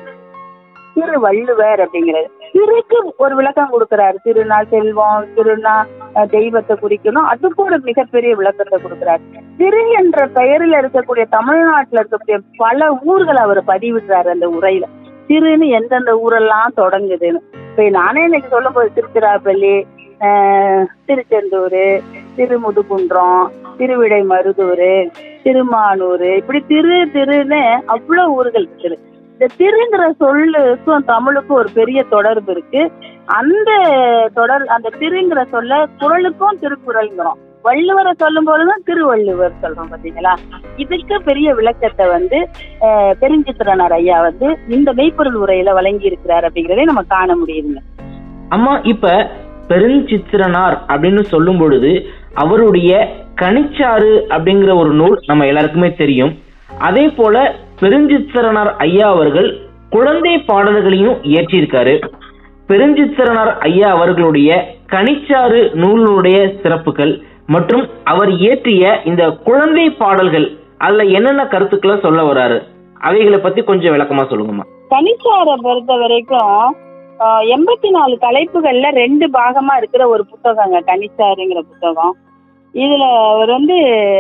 திரு வள்ளுவர் அப்படிங்கிறது திருக்கு ஒரு விளக்கம் கொடுக்கிறாரு திருநா செல்வம் திருநா அஹ், தெய்வத்தை குறிக்கணும் அதுக்கு ஒரு மிகப்பெரிய விளக்கத்தை கொடுக்கிறாரு திரு என்ற பெயரில் இருக்கக்கூடிய தமிழ்நாட்டுல இருக்கக்கூடிய பல ஊர்களை அவர் பதிவிடுறாரு அந்த உரையில திருன்னு எந்தெந்த ஊரெல்லாம் தொடங்குதுன்னு இப்ப நானே இன்னைக்கு சொல்லும் போது திருச்சிராப்பள்ளி ஆஹ், திருச்செந்தூர் திருமுதுகுன்றம் திருவிடை மருதூர் திருமானூர் இப்படி திரு திருன்னு அவ்வளவு ஊர்கள் இருக்குது இந்த திருங்கிற சொல்லுக்கும் தமிழுக்கும் ஒரு பெரிய தொடர்பு இருக்கு அந்த தொடர் அந்த திருங்கிற சொல்ல குறளுக்கும் திருக்குறள்ங்கிறோம் வள்ளுவரை சொல்லும் போதுதான் திருவள்ளுவர் சொல்றோம் பாத்தீங்களா இதுக்கு பெரிய விளக்கத்தை வந்து அஹ், பெருஞ்சித்திரனார் ஐயா வந்து இந்த மெய்ப்பொருள் உரையில வழங்கி இருக்கிறார் அப்படிங்கறதை நம்ம காண முடியுதுங்க அம்மா இப்ப பெருஞ்சித்திரனார் அப்படின்னு சொல்லும் பொழுது அவருடைய கனிச்சாறு அப்படிங்கிற ஒரு நூல் நம்ம எல்லாருக்குமே தெரியும் அதே போல பெருஞ்சித்திரனார் ஐயா அவர்கள் குழந்தை பாடல்களையும் இயற்றியிருக்காரு பெருஞ்சித்திரனார் ஐயா அவர்களுடைய கனிச்சாறு நூலுடைய சிறப்புகள் மற்றும் அவர் இயற்றிய இந்த குழந்தை பாடல்கள் அதுல என்னென்ன கருத்துக்களை சொல்ல வராரு அவைகளை பத்தி கொஞ்சம் விளக்கமா சொல்லுங்கம்மா கனிச்சாரை பொறுத்த வரைக்கும் ஆஹ், எண்பத்தி நாலு தலைப்புகள்ல ரெண்டு பாகமா இருக்கிற ஒரு புத்தகங்க கனிச்சாருங்கிற புத்தகம் இதுல அவர் வந்து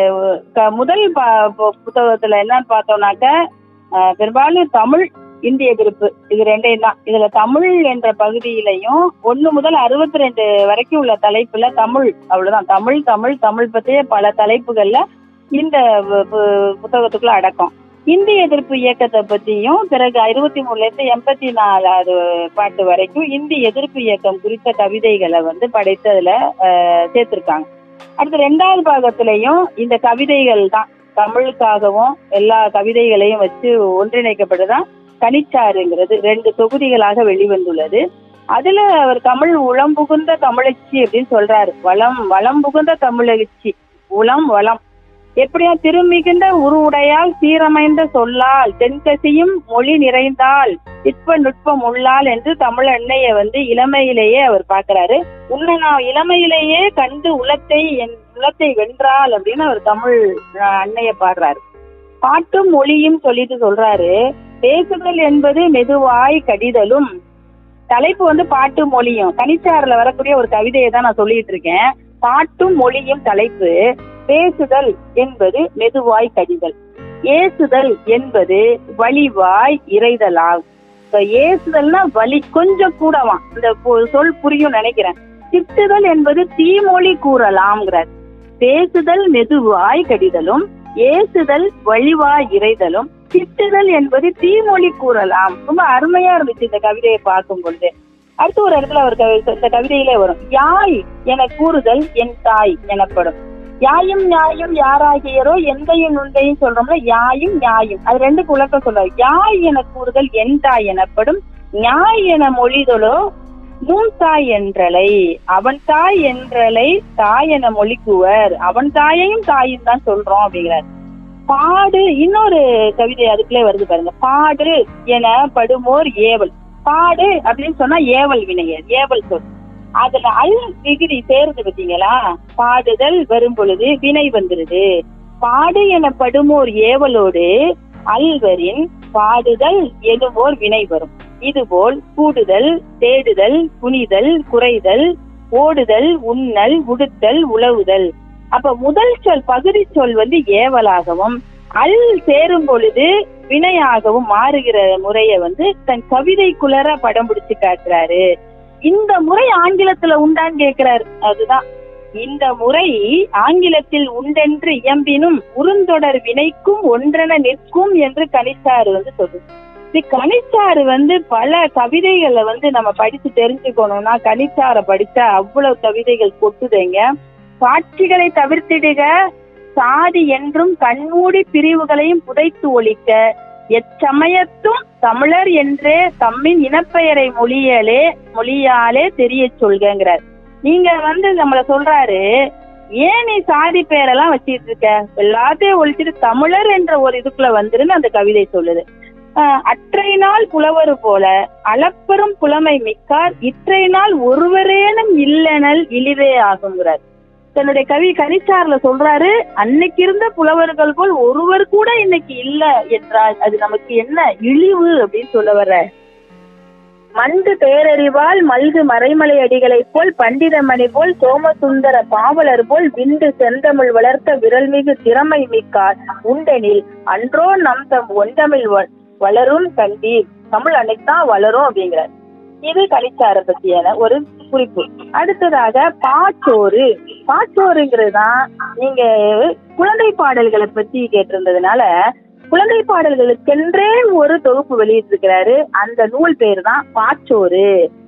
க- முதல் பா- பு- புத்தகத்துல என்னன்னு பார்த்தோம்னாக்க ஆஹ், பெரும்பாலும் தமிழ் இந்திய குறிப்பு இது ரெண்டையும் தான் இதுல தமிழ் என்ற பகுதியிலையும் ஒண்ணு முதல் அறுபத்தி ரெண்டு வரைக்கும் உள்ள தலைப்புல தமிழ் அவ்வளவுதான் தமிழ் தமிழ் தமிழ் பத்திய பல தலைப்புகள்ல இந்த பு- பு- புத்தகத்துக்குள்ள அடக்கம் இந்தி எதிர்ப்பு இயக்கத்தை பத்தியும் பிறகு அறுபத்தி மூணுல இருந்து எண்பத்தி நாலாவது பாட்டு வரைக்கும் இந்தி எதிர்ப்பு இயக்கம் குறித்த கவிதைகளை வந்து படைத்து அதுல ஆஹ், சேர்த்திருக்காங்க அடுத்து ரெண்டாவது பாகத்திலையும் இந்த கவிதைகள் தான் தமிழுக்காகவும் எல்லா கவிதைகளையும் வச்சு ஒன்றிணைக்கப்பட்டுதான் கனிச்சாறுங்கிறது ரெண்டு தொகுதிகளாக வெளிவந்துள்ளது அதுல அவர் தமிழ் உளம் புகுந்த தமிழச்சி அப்படின்னு சொல்றாரு வளம் வளம் புகுந்த தமிழச்சி உளம் வளம் எப்படியா திருமிகுந்த உருவுடையால் சீரமைந்த சொல்லால் தென்கசியும் மொழி நிறைந்தால் சிற்ப நுட்பம் உள்ளால் என்று தமிழ் அன்னைய வந்து இளமையிலேயே அவர் பார்க்கறாரு உன்னை நான் இளமையிலேயே கண்டு உலத்தை என் உலத்தை வென்றாள் அப்படின்னு அவர் தமிழ் அஹ், அன்னைய பாடுறாரு பாட்டும் மொழியும் சொல்லிட்டு சொல்றாரு பேசுதல் என்பது மெதுவாய் கடிதலும் தலைப்பு வந்து பாட்டு மொழியும் கனிச்சாறுல வரக்கூடிய ஒரு கவிதையை தான் நான் சொல்லிட்டு இருக்கேன் பாட்டும் மொழியும் தலைப்பு பேசுதல் என்பது மெதுவாய் கடிதல் ஏசுதல் என்பது வலிவாய் இறைதலாகும் இப்ப ஏசுதல்னா வலி கொஞ்சம் கூடவாம் இந்த பொ- சொல் புரியும் நினைக்கிறேன் திட்டுதல் என்பது தீமொழி கூறலாம்ங்கிறார் பேசுதல் மெதுவாய் கடிதலும் ஏசுதல் வலிவாய் இறைதலும் திட்டுதல் என்பது தீமொழி கூறலாம் ரொம்ப அருமையா இருந்துச்சு இந்த கவிதையை பார்க்கும் பொழுது அடுத்து ஒரு இடத்துல அவர் கவி- இந்த கவிதையிலே வரும் யாய் என கூறுதல் என் தாய் எனப்படும் யாயும் நியாயும் யாராகியரோ எந்தையும் நுண்டையும் சொல்றோம்ல யாயும் நியாயும் அது ரெண்டு விளக்கம் சொல்றாரு யாய் என கூறுதல் என் தாய் எனப்படும் ஞாய் என மொழிதலோ நூன் தாய் என்றலை அவன் தாய் என்றலை தாய் என மொழிக்குவர் அவன் தாயையும் தாயும் தான் சொல்றோம் அப்படிங்கிறார் பாடு இன்னொரு கவிதை அதுக்குள்ளே வருது பாருங்க பாடு என படுமோர் ஏவல் பாடு அப்படின்னு சொன்னா ஏவல் வினையர் ஏவல் சொல் அதுல அல் விகுதி சேருது பாத்தீங்களா பாடுதல் வரும் பொழுது வினை வந்துருது பாடு என படுமோர் ஏவலோடு அல்வரின் பாடுதல் எனுவோர் வினை வரும் இதுபோல் கூடுதல் தேடுதல் குனிதல் குறைதல் ஓடுதல் உண்ணல் உடுத்தல் உழவுதல் அப்ப முதல் சொல் பகுதி சொல் வந்து ஏவலாகவும் அல் சேரும் பொழுது வினையாகவும் மாறுகிற முறைய வந்து தன் கவிதைக்குள்ளர படம் பிடிச்சு காட்டுறாரு இந்த முறை ஆங்கிலத்துல உண்டான்னு கேக்குறாரு அதுதான் இந்த முறை ஆங்கிலத்தில் உண்டென்று இயம்பினும் உருந்தொடர் வினைக்கும் ஒன்றென நிற்கும் என்று கணிச்சாரு வந்து சொல்லுது இது கணிச்சாறு வந்து பல கவிதைகளை வந்து நம்ம படிச்சு தெரிஞ்சுக்கணும்னா கணிச்சாரை படிச்சா அவ்வளவு கவிதைகள் கொட்டுதைங்க காட்சிகளை தவிர்த்திடுக சாதி என்றும் கண்மூடி பிரிவுகளையும் புதைத்து ஒழிக்க எச்சமயத்தும் தமிழர் என்றே தம்மின் இனப்பெயரை மொழியாலே மொழியாலே தெரிய சொல்கிறார் நீங்க வந்து நம்மள சொல்றாரு ஏன் நீ சாதி பெயரெல்லாம் வச்சிட்டு இருக்க எல்லாத்தையும் ஒழிச்சிட்டு தமிழர் என்ற ஒரு இதுக்குள்ள வந்துருன்னு அந்த கவிதை சொல்லுது ஆஹ் அற்றை நாள் புலவர் போல அளப்பெரும் புலமை மிக்கார் இற்றை நாள் ஒருவரேனும் இல்லனல் இழிவே ஆகுங்கிறார் தன்னுடைய கவி கனிச்சார்ல சொல்றாரு அன்னைக்கு இருந்த புலவர்கள் போல் ஒருவர் கூட இன்னைக்கு இல்ல என்றால் அது நமக்கு என்ன இழிவு அப்படின்னு சொல்ல வர்ற மண்டு பேரறிவால் மல்கு மறைமலை அடிகளைப் போல் பண்டிதமணி போல் சோமசுந்தர பாவலர் போல் விண்டு செந்தமிழ் வளர்த்த விரல்மிகு திறமை மிக்கார் உண்டெனில் அன்றோ நம் தம் ஒண்டமிழ் வ- வளரும் கண்டீர் தமிழ் அன்னைக்குதான் வளரும் அப்படிங்கிறார் இது கலிச்சார பத்தியான ஒரு குறிப்பு அடுத்ததாக பாச்சோறு பாச்சோறுங்கிறது தான் நீங்க குழந்தை பாடல்களை பத்தி கேட்டிருந்ததுனால குழந்தை பாடல்களுக்கென்றே ஒரு தொகுப்பு வெளியிட்டிருக்கிறாரு அந்த நூல் பேர் தான் பாச்சோறு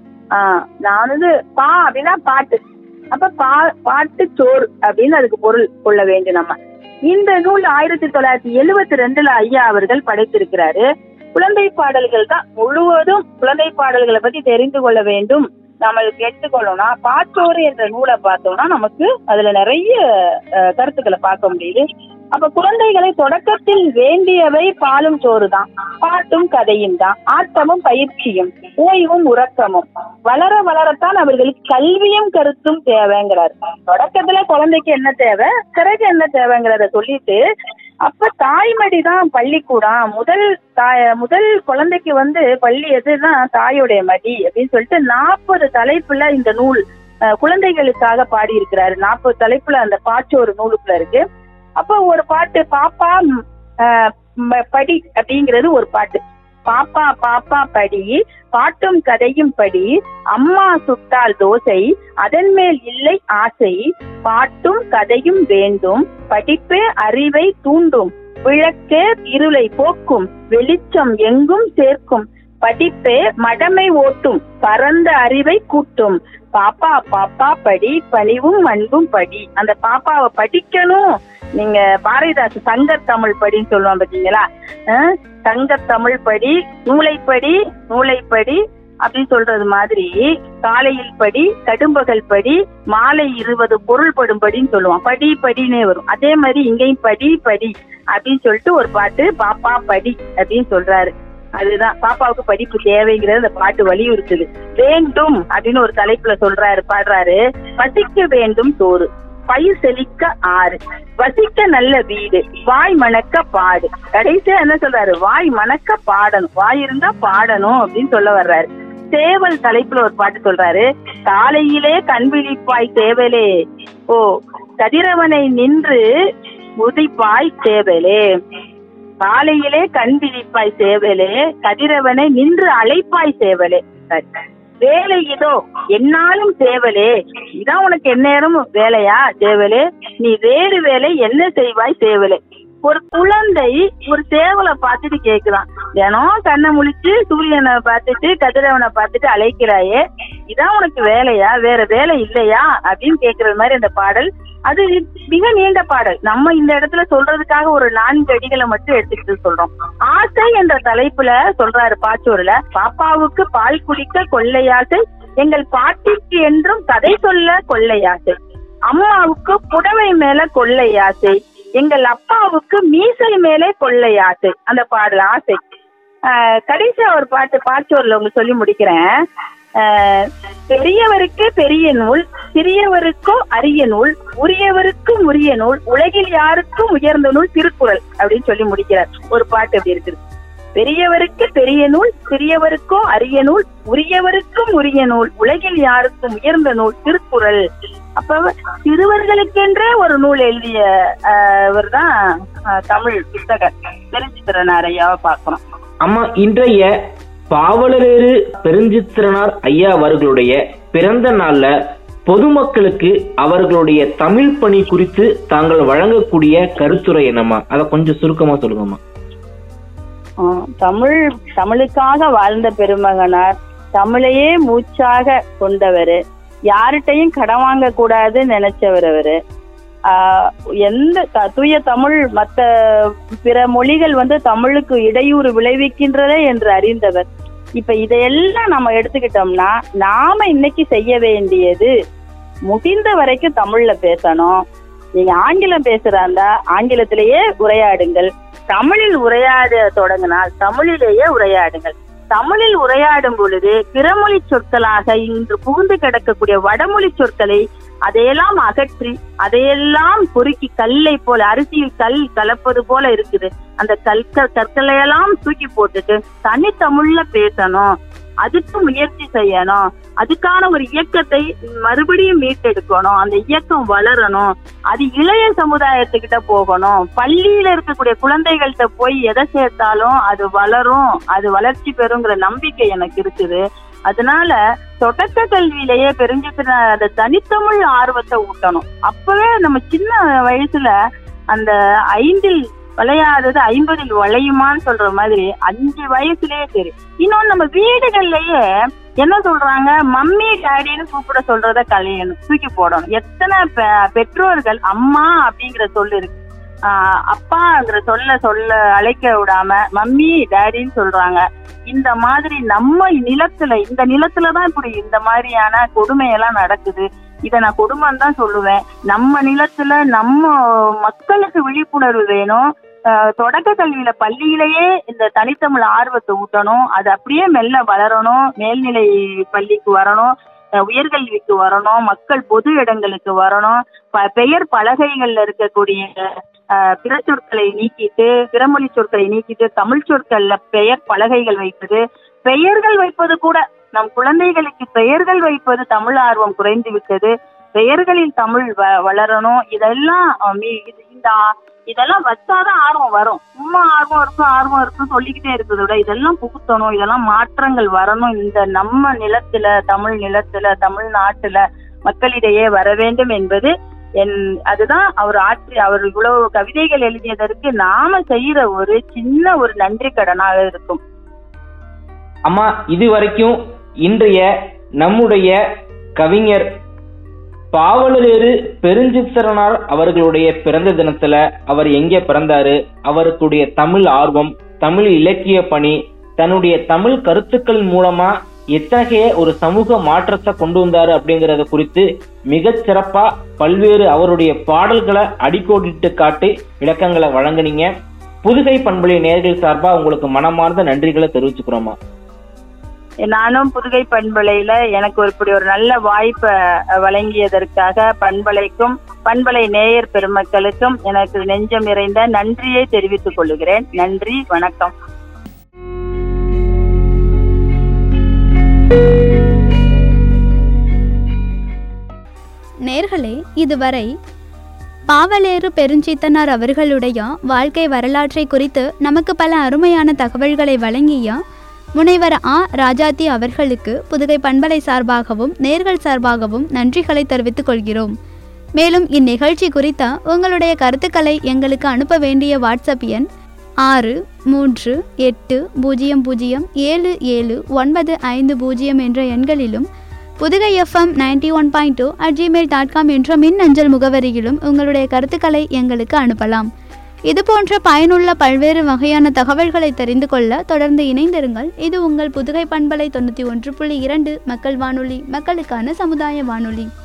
ஆஹ் நான் வந்து பா அப்படின்னா பாட்டு அப்ப பா பாட்டு சோறு அப்படின்னு அதுக்கு பொருள் கொள்ள வேண்டும் நம்ம இந்த நூல் ஆயிரத்தி தொள்ளாயிரத்தி எழுவத்தி ரெண்டுல ஐயா அவர்கள் படைத்திருக்கிறாரு குழந்தை பாடல்கள் தான் முழுவதும் குழந்தை பாடல்களை பத்தி தெரிந்து கொள்ள வேண்டும் நம்மளுக்கு எடுத்துக்கொள்ளணும்னா பாச்சோறு என்ற நூலை பார்த்தோம்னா நமக்கு அதுல நிறைய அஹ், கருத்துக்களை பார்க்க முடியுது அப்ப குழந்தைகளை தொடக்கத்தில் வேண்டியவை பாலும் சோறு தான் பாட்டும் கதையும் தான் ஆட்டமும் பயிற்சியும் ஓய்வும் உறக்கமும் வளர வளரத்தான் அவர்களுக்கு கல்வியும் கருத்தும் தேவைங்கிறார் தொடக்கத்துல குழந்தைக்கு என்ன தேவை பிறகு என்ன தேவைங்கிறத சொல்லிட்டு அப்ப தாய்மடி தான் பள்ளிக்கூடம் முதல் தாய் முதல் குழந்தைக்கு வந்து பள்ளி எதுன்னா தாயோடைய மடி அப்படின்னு சொல்லிட்டு நாற்பது தலைப்புல இந்த நூல் அஹ், குழந்தைகளுக்காக பாடி இருக்கிறாரு நாற்பது தலைப்புல அந்த பாச்சோறு நூலுக்குள்ள இருக்கு அப்ப ஒரு பாட்டு பாப்பா ம், அஹ், ம- படி அப்படிங்கிறது ஒரு பாட்டு பாப்பா பாப்பா படி பாட்டும் கதையும் படி அம்மா சுட்டால் தோசை அதன் மேல் இல்லை ஆசை பாட்டும் கதையும் வேண்டும் படிப்பே அறிவை தூண்டும் விளக்கே இருளை போக்கும் வெளிச்சம் எங்கும் சேர்க்கும் படிப்பே மடமை ஓட்டும் பரந்த அறிவை கூட்டும் பாப்பா பாப்பா படி பணிவும் அன்பும் படி அந்த பாப்பாவை படிக்கணும் நீங்க பாரதிதாச சங்க தமிழ் படின்னு சொல்லுவோம் பாத்தீங்களா அஹ், சங்க தமிழ் படி நூலைப்படி நூலைப்படி அப்படின்னு சொல்றது மாதிரி காலையில் படி கடும்பகல் படி மாலை இருபது பொருள் படும்படின்னு சொல்லுவோம் படி படினே வரும் அதே மாதிரி இங்கேயும் படி படி அப்படின்னு சொல்லிட்டு ஒரு பாட்டு பாப்பா படி அப்படின்னு சொல்றாரு அதுதான் பாப்பாவுக்கு படிப்பு தேவைங்கிறது அந்த பாட்டு வலியுறுத்துது வேண்டும் அப்படின்னு ஒரு தலைப்புல சொல்றாரு பாடுறாரு பசிக்க வேண்டும் சோறு பயிர் செழிக்க ஆறு வசிக்க நல்ல வீடு வாய் மணக்க பாடு கடைசியா என்ன சொல்றாரு வாய் மணக்க பாடணும் வாய் இருந்தா பாடணும் அப்படின்னு சொல்ல வர்றாரு சேவல் தலைப்புல ஒரு பாட்டு சொல்றாரு காலையிலே கண் விழிப்பாய் சேவலே ஓ கதிரவனை நின்று உதிப்பாய் சேவலே காலையிலே கண் விழிப்பாய் சேவலே கதிரவனை நின்று அழைப்பாய் சேவலே சரி. வேலை இதோ என்னாலும் சேவலே இதான் உனக்கு எந்நேரமும் வேலையா சேவலே நீ வேறு வேலை என்ன செய்வாய் சேவலே ஒரு குழந்தை ஒரு சேவலை பார்த்துட்டு கேக்குதான் தினம் கண்ணை முழிச்சு சூரியனை பார்த்துட்டு கதிரவனை பார்த்துட்டு அழைக்கிறாயே இதான் உனக்கு வேலையா வேற வேலை இல்லையா அப்படின்னு கேக்குறது மாதிரி அந்த பாடல் அது மிக நீண்ட பாடல் நம்ம இந்த இடத்துல சொல்றதுக்காக ஒரு நான்கு அடிகளை மட்டும் எடுத்துக்கிட்டு சொல்றோம் ஆசை என்ற தலைப்புல சொல்றாரு பாச்சூர்ல பாப்பாவுக்கு பால் குடிக்க கொள்ளையாசை எங்கள் பாட்டிக்கு என்றும் கதை சொல்ல கொள்ளையாசை அம்மாவுக்கு புடவை மேல கொள்ளையாசை எங்கள் அப்பாவுக்கு மீசை மேலே கொள்ளையாசை அந்த பாடல் ஆசை ஆஹ் கடைசியா ஒரு பாட்டு பாச்சோர்ல உங்களுக்கு சொல்லி முடிக்கிறேன் ஆஹ் பெரியவருக்கு பெரிய நூல் சிறியவருக்கும் அரிய நூல் உரியவருக்கும் உரிய நூல் உலகில் யாருக்கும் உயர்ந்த நூல் திருக்குறள் அப்படின்னு சொல்லி முடிக்கிறார் ஒரு பாட்டு அப்படி இருக்குது பெரியவருக்கு பெரிய நூல் சிறியவருக்கும் அரிய நூல் உரியவருக்கும் உரிய நூல் உலகில் யாருக்கும் உயர்ந்த நூல் திருக்குறள் அப்ப சிறுவர்களுக்கென்றே ஒரு நூல் எழுதிய இவர் தான் தமிழ் புத்தகர் தெரிஞ்சுக்கிறனார் ஐயாவை பார்க்கிறோம் அம்மா இன்றைய பாவலரேறு பெருஞ்சித்திரனார் ஐயா அவர்களுடைய பிறந்த நாள்ல பொதுமக்களுக்கு அவர்களுடைய தமிழ் பணி குறித்து தாங்கள் வழங்கக்கூடிய கருத்துரை என்னம்மா அதை கொஞ்சம் சுருக்கமா சொல்லுங்கம்மா ஆஹ் தமிழ் தமிழுக்காக வாழ்ந்த பெருமகனார் தமிழையே மூச்சாக கொண்டவர் யார்கிட்டையும் கடன் வாங்க கூடாதுன்னு நினைச்சவர் அவரு ஆஹ் எந்த த- தூய தமிழ் மத்த பிற மொழிகள் வந்து தமிழுக்கு இடையூறு விளைவிக்கின்றதே என்று அறிந்தவர் இப்ப இதையெல்லாம் நம்ம எடுத்துக்கிட்டோம்னா நாம இன்னைக்கு செய்ய வேண்டியது முடிந்த வரைக்கும் தமிழ்ல பேசணும் நீங்க ஆங்கிலம் பேசுறாந்தா ஆங்கிலத்திலேயே உரையாடுங்கள் தமிழில் உரையாட தொடங்கினால் தமிழிலேயே உரையாடுங்கள் தமிழில் உரையாடும் பொழுது பிறமொழி சொற்களாக இன்று புகுந்து கிடக்கக்கூடிய வடமொழி சொற்களை அதையெல்லாம் அகற்றி அதையெல்லாம் பொறுக்கி கல்லை போல அரிசியில் கல் கலப்பது போல இருக்குது அந்த கற்க கற்களையெல்லாம் தூக்கி போட்டுட்டு தனித்தமிழ்ல பேசணும் அதுக்கு முயற்சி செய்யணும் அதுக்கான ஒரு இயக்கத்தை மறுபடியும் மீட்டெடுக்கணும் அந்த இயக்கம் வளரணும் அது இளைய சமுதாயத்துக்கிட்ட போகணும் பள்ளியில இருக்கக்கூடிய குழந்தைகள்கிட்ட போய் எதை சேர்த்தாலும் அது வளரும் அது வளர்ச்சி பெறுங்கிற நம்பிக்கை எனக்கு இருக்குது அதனால தொடக்க கல்வியிலேயே பெருஞ்சிக்கிற அந்த தனித்தமிழ் ஆர்வத்தை ஊட்டணும் அப்பவே நம்ம சின்ன வயசுல அந்த ஐந்தில் விளையாதது ஐம்பதில் வளையுமான்னு சொல்ற மாதிரி அஞ்சு வயசுலயே சரி இன்னொன்னு நம்ம வீடுகள்லயே என்ன சொல்றாங்க மம்மி டாடின்னு கூப்பிட சொல்றத கலையணும் தூக்கி போடணும் எத்தனை பெ- பெற்றோர்கள் அம்மா அப்படிங்கிற சொல்லு இருக்கு ஆஹ் அப்பாங்கிற சொல்ல சொல்ல அழைக்க விடாம மம்மி டாடின்னு சொல்றாங்க இந்த மாதிரி நம்ம நிலத்துல இந்த நிலத்துல தான் இப்படி இந்த மாதிரியான கொடுமையெல்லாம் நடக்குது இத நான் கொடுமைன்னு தான் சொல்லுவேன் நம்ம நிலத்துல நம்ம மக்களுக்கு விழிப்புணர்வு வேணும் ஆஹ் தொடக்க கல்வியில பள்ளியிலேயே இந்த தனித்தமிழ் ஆர்வத்தை ஊட்டணும் அது அப்படியே மெல்ல வளரணும் மேல்நிலை பள்ளிக்கு வரணும் அஹ் உயர்கல்விக்கு வரணும் மக்கள் பொது இடங்களுக்கு வரணும் ப- பெயர் பலகைகள்ல இருக்கக்கூடிய அஹ், பிற சொற்களை நீக்கிட்டு பிறமொழி சொற்களை நீக்கிட்டு தமிழ் சொற்கள்ல பெயர் பலகைகள் வைப்பது பெயர்கள் வைப்பது கூட நம் குழந்தைகளுக்கு பெயர்கள் வைப்பது தமிழ் ஆர்வம் குறைந்து விட்டது பெயர்களில் தமிழ் வ- வளரணும் இதெல்லாம் அஹ், மீ- இது- இந்த ஆ- இதெல்லாம் வச்சாதான் ஆர்வம் வரும் சும்மா ஆர்வம் இருக்கும் ஆர்வம் இருக்கும் சொல்லிக்கிட்டே இருக்கிறத விட இதெல்லாம் புகுத்தணும் இதெல்லாம் மாற்றங்கள் வரணும் இந்த நம்ம நிலத்துல தமிழ் நிலத்துல தமிழ்நாட்டுல மக்களிடையே வர வேண்டும் என்பது என் அதுதான் அவர் ஆற்றி அவர் இவ்வளவு கவிதைகள் எழுதியதற்கு நாம செய்யற ஒரு சின்ன ஒரு நன்றி கடனாக இருக்கும் அம்மா இது வரைக்கும் இன்றைய நம்முடைய கவிஞர் பாவலரேறு பெருஞ்சித்திரனார் அவர்களுடைய பிறந்த தினத்துல அவர் எங்க பிறந்தாரு அவருக்குடைய தமிழ் ஆர்வம் தமிழ் இலக்கிய பணி தன்னுடைய தமிழ் கருத்துக்கள் மூலமா எத்தகைய ஒரு சமூக மாற்றத்தை கொண்டு வந்தாரு அப்படிங்கறத குறித்து மிகச் சிறப்பா பல்வேறு அவருடைய பாடல்களை அடிக்கோடிட்டு காட்டி விளக்கங்களை வழங்குனீங்க புதுகை பண்புலை நேர்கள் சார்பா உங்களுக்கு மனமார்ந்த நன்றிகளை தெரிவிச்சுக்கிறோமா நானும் புதுகை பண்பலையில எனக்கு ஒரு இப்படி ஒரு நல்ல வாய்ப்பை அஹ், வழங்கியதற்காக பண்பலைக்கும் பண்பலை நேயர் பெருமக்களுக்கும் எனக்கு நெஞ்சம் நிறைந்த நன்றியை தெரிவித்துக் கொள்கிறேன் நன்றி வணக்கம் நேர்களே இதுவரை பாவலேறு பெருஞ்சித்தனார் அவர்களுடைய வாழ்க்கை வரலாற்றை குறித்து நமக்கு பல அருமையான தகவல்களை வழங்கிய முனைவர் ஆ ராஜாத்தி அவர்களுக்கு புதுகை பண்பலை சார்பாகவும் நேர்கள் சார்பாகவும் நன்றிகளை தெரிவித்துக் கொள்கிறோம் மேலும் இந்நிகழ்ச்சி குறித்த உங்களுடைய கருத்துக்களை எங்களுக்கு அனுப்ப வேண்டிய வாட்ஸ்அப் எண் ஆறு மூன்று எட்டு பூஜ்ஜியம் பூஜ்ஜியம் ஏழு ஏழு ஒன்பது ஐந்து பூஜ்ஜியம் என்ற எண்களிலும் Pudugai FM ninety one point two at Gmail dot com என்ற மின் அஞ்சல் முகவரியிலும் உங்களுடைய கருத்துக்களை எங்களுக்கு அனுப்பலாம் இது போன்ற பயனுள்ள பல்வேறு வகையான தகவல்களை தெரிந்து கொள்ள தொடர்ந்து இணைந்திருங்கள் இது உங்கள் புதுகை பண்பலை தொண்ணூற்றி ஒன்று புள்ளி இரண்டு மக்கள் வானொலி மக்களுக்கான சமுதாய வானொலி